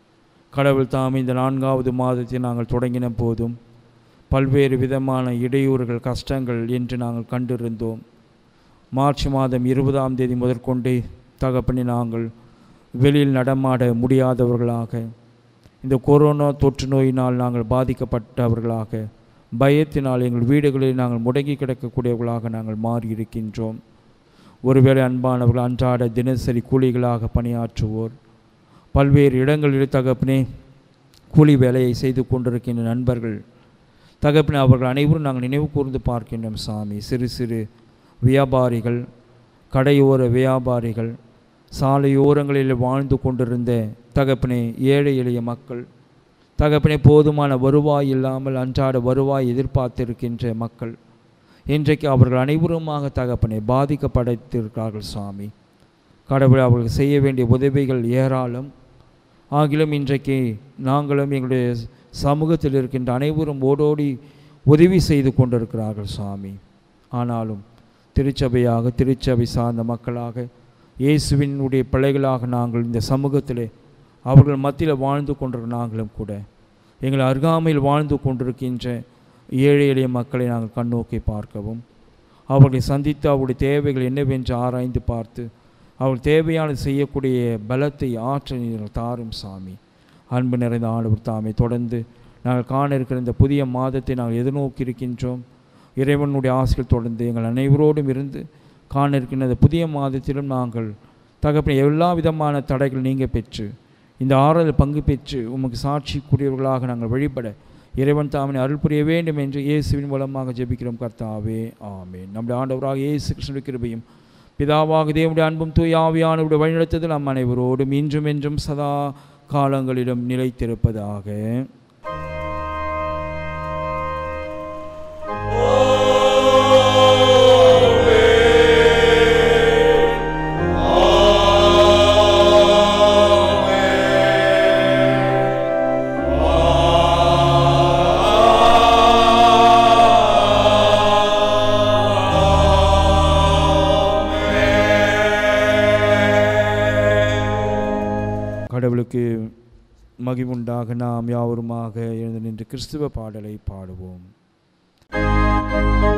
கடவுள் தாம் இந்த நான்காவது மாதத்தை நாங்கள் தொடங்கின போதும் பல்வேறு விதமான இடையூறுகள் கஷ்டங்கள் என்று நாங்கள் கண்டிருந்தோம் மார்ச் மாதம் இருபதாம் தேதி முதற்கொண்டு தகப்பனி நாங்கள் வெளியில் நடமாட முடியாதவர்களாக இந்த கொரோனா தொற்று நோயினால் நாங்கள் பாதிக்கப்பட்டவர்களாக பயத்தினால் எங்கள் வீடுகளில் நாங்கள் முடங்கி கிடக்கக்கூடியவர்களாக நாங்கள் மாறி இருக்கின்றோம் ஒருவேளை அன்பானவர்கள் அன்றாட தினசரி கூலிகளாக பணியாற்றுவோர் பல்வேறு இடங்களில் தகப்பனே கூலி வேலையை செய்து கொண்டிருக்கின்ற நண்பர்கள் தகப்பனே அவர்கள் அனைவரும் நாங்கள் நினைவு கூர்ந்து பார்க்கின்றோம் சாமி சிறு சிறு வியாபாரிகள் கடையோர வியாபாரிகள் சாலையோரங்களில் வாழ்ந்து கொண்டிருந்த தகப்பனே ஏழை எளிய மக்கள் தகப்பனே போதுமான வருவாய் இல்லாமல் அன்றாட வருவாய் எதிர்பார்த்திருக்கின்ற மக்கள் இன்றைக்கு அவர்கள் அனைவருமாக தகப்பனே பாதிக்கப்பட்டிருக்கிறார்கள் சுவாமி கடவுள் அவர்கள் செய்ய வேண்டிய உதவிகள் ஏராளம் ஆகிலும் இன்றைக்கு நாங்களும் எங்களுடைய சமூகத்தில் இருக்கின்ற அனைவரும் ஓடோடி உதவி செய்து கொண்டிருக்கிறார்கள் சுவாமி ஆனாலும் திருச்சபையாக திருச்சபை சார்ந்த மக்களாக இயேசுவினுடைய பிள்ளைகளாக நாங்கள் இந்த சமூகத்திலே அவர்கள் மத்தியில் வாழ்ந்து கொண்டிருக்கிற நாங்களும் கூட எங்கள் அருகாமையில் வாழ்ந்து கொண்டிருக்கின்ற ஏழை எளிய மக்களை நாங்கள் கண்ணோக்கி பார்க்கவும் அவர்களை சந்தித்து அவருடைய தேவைகள் என்னவென்று ஆராய்ந்து பார்த்து அவர்கள் தேவையானது செய்யக்கூடிய பலத்தை ஆற்ற நீங்கள் தாரும் சாமி அன்பு நிறைந்த ஆண்டவர் தாமே தொடர்ந்து நாங்கள் காண இருக்கிற இந்த புதிய மாதத்தை நாங்கள் எதிர்நோக்கி இருக்கின்றோம் இறைவனுடைய ஆசைகள் தொடர்ந்து எங்கள் அனைவரோடும் இருந்து காண இருக்கின்ற இந்த புதிய மாதத்திலும் நாங்கள் தகப்பன எல்லா விதமான தடைகள் நீங்க பெற்று இந்த ஆறுதல் பங்கு பெற்று உமக்கு சாட்சி கூடியவர்களாக நாங்கள் வழிபட இறைவன் தாமனை அருள் புரிய வேண்டும் என்று இயேசுவின் மூலமாக ஜெபிக்கிறோம் கர்த்தாவே ஆமென் நம்முடைய ஆண்டவராக இயேசு கிருஷ்ணனுடைய கிருபையும் பிதாவாக தேவனுடைய அன்பும் தூய் ஆவியானவருடைய வழிநடத்துதல் நம் அனைவரோடும் இன்றும் என்றும் சதா காலங்களிலும் நிலைத்திருப்பதாக கடவுளுக்கு மகிமுண்டாக நாம் யாவருமாக எழுந்து நின்று கிறிஸ்துவ பாடலை பாடுவோம்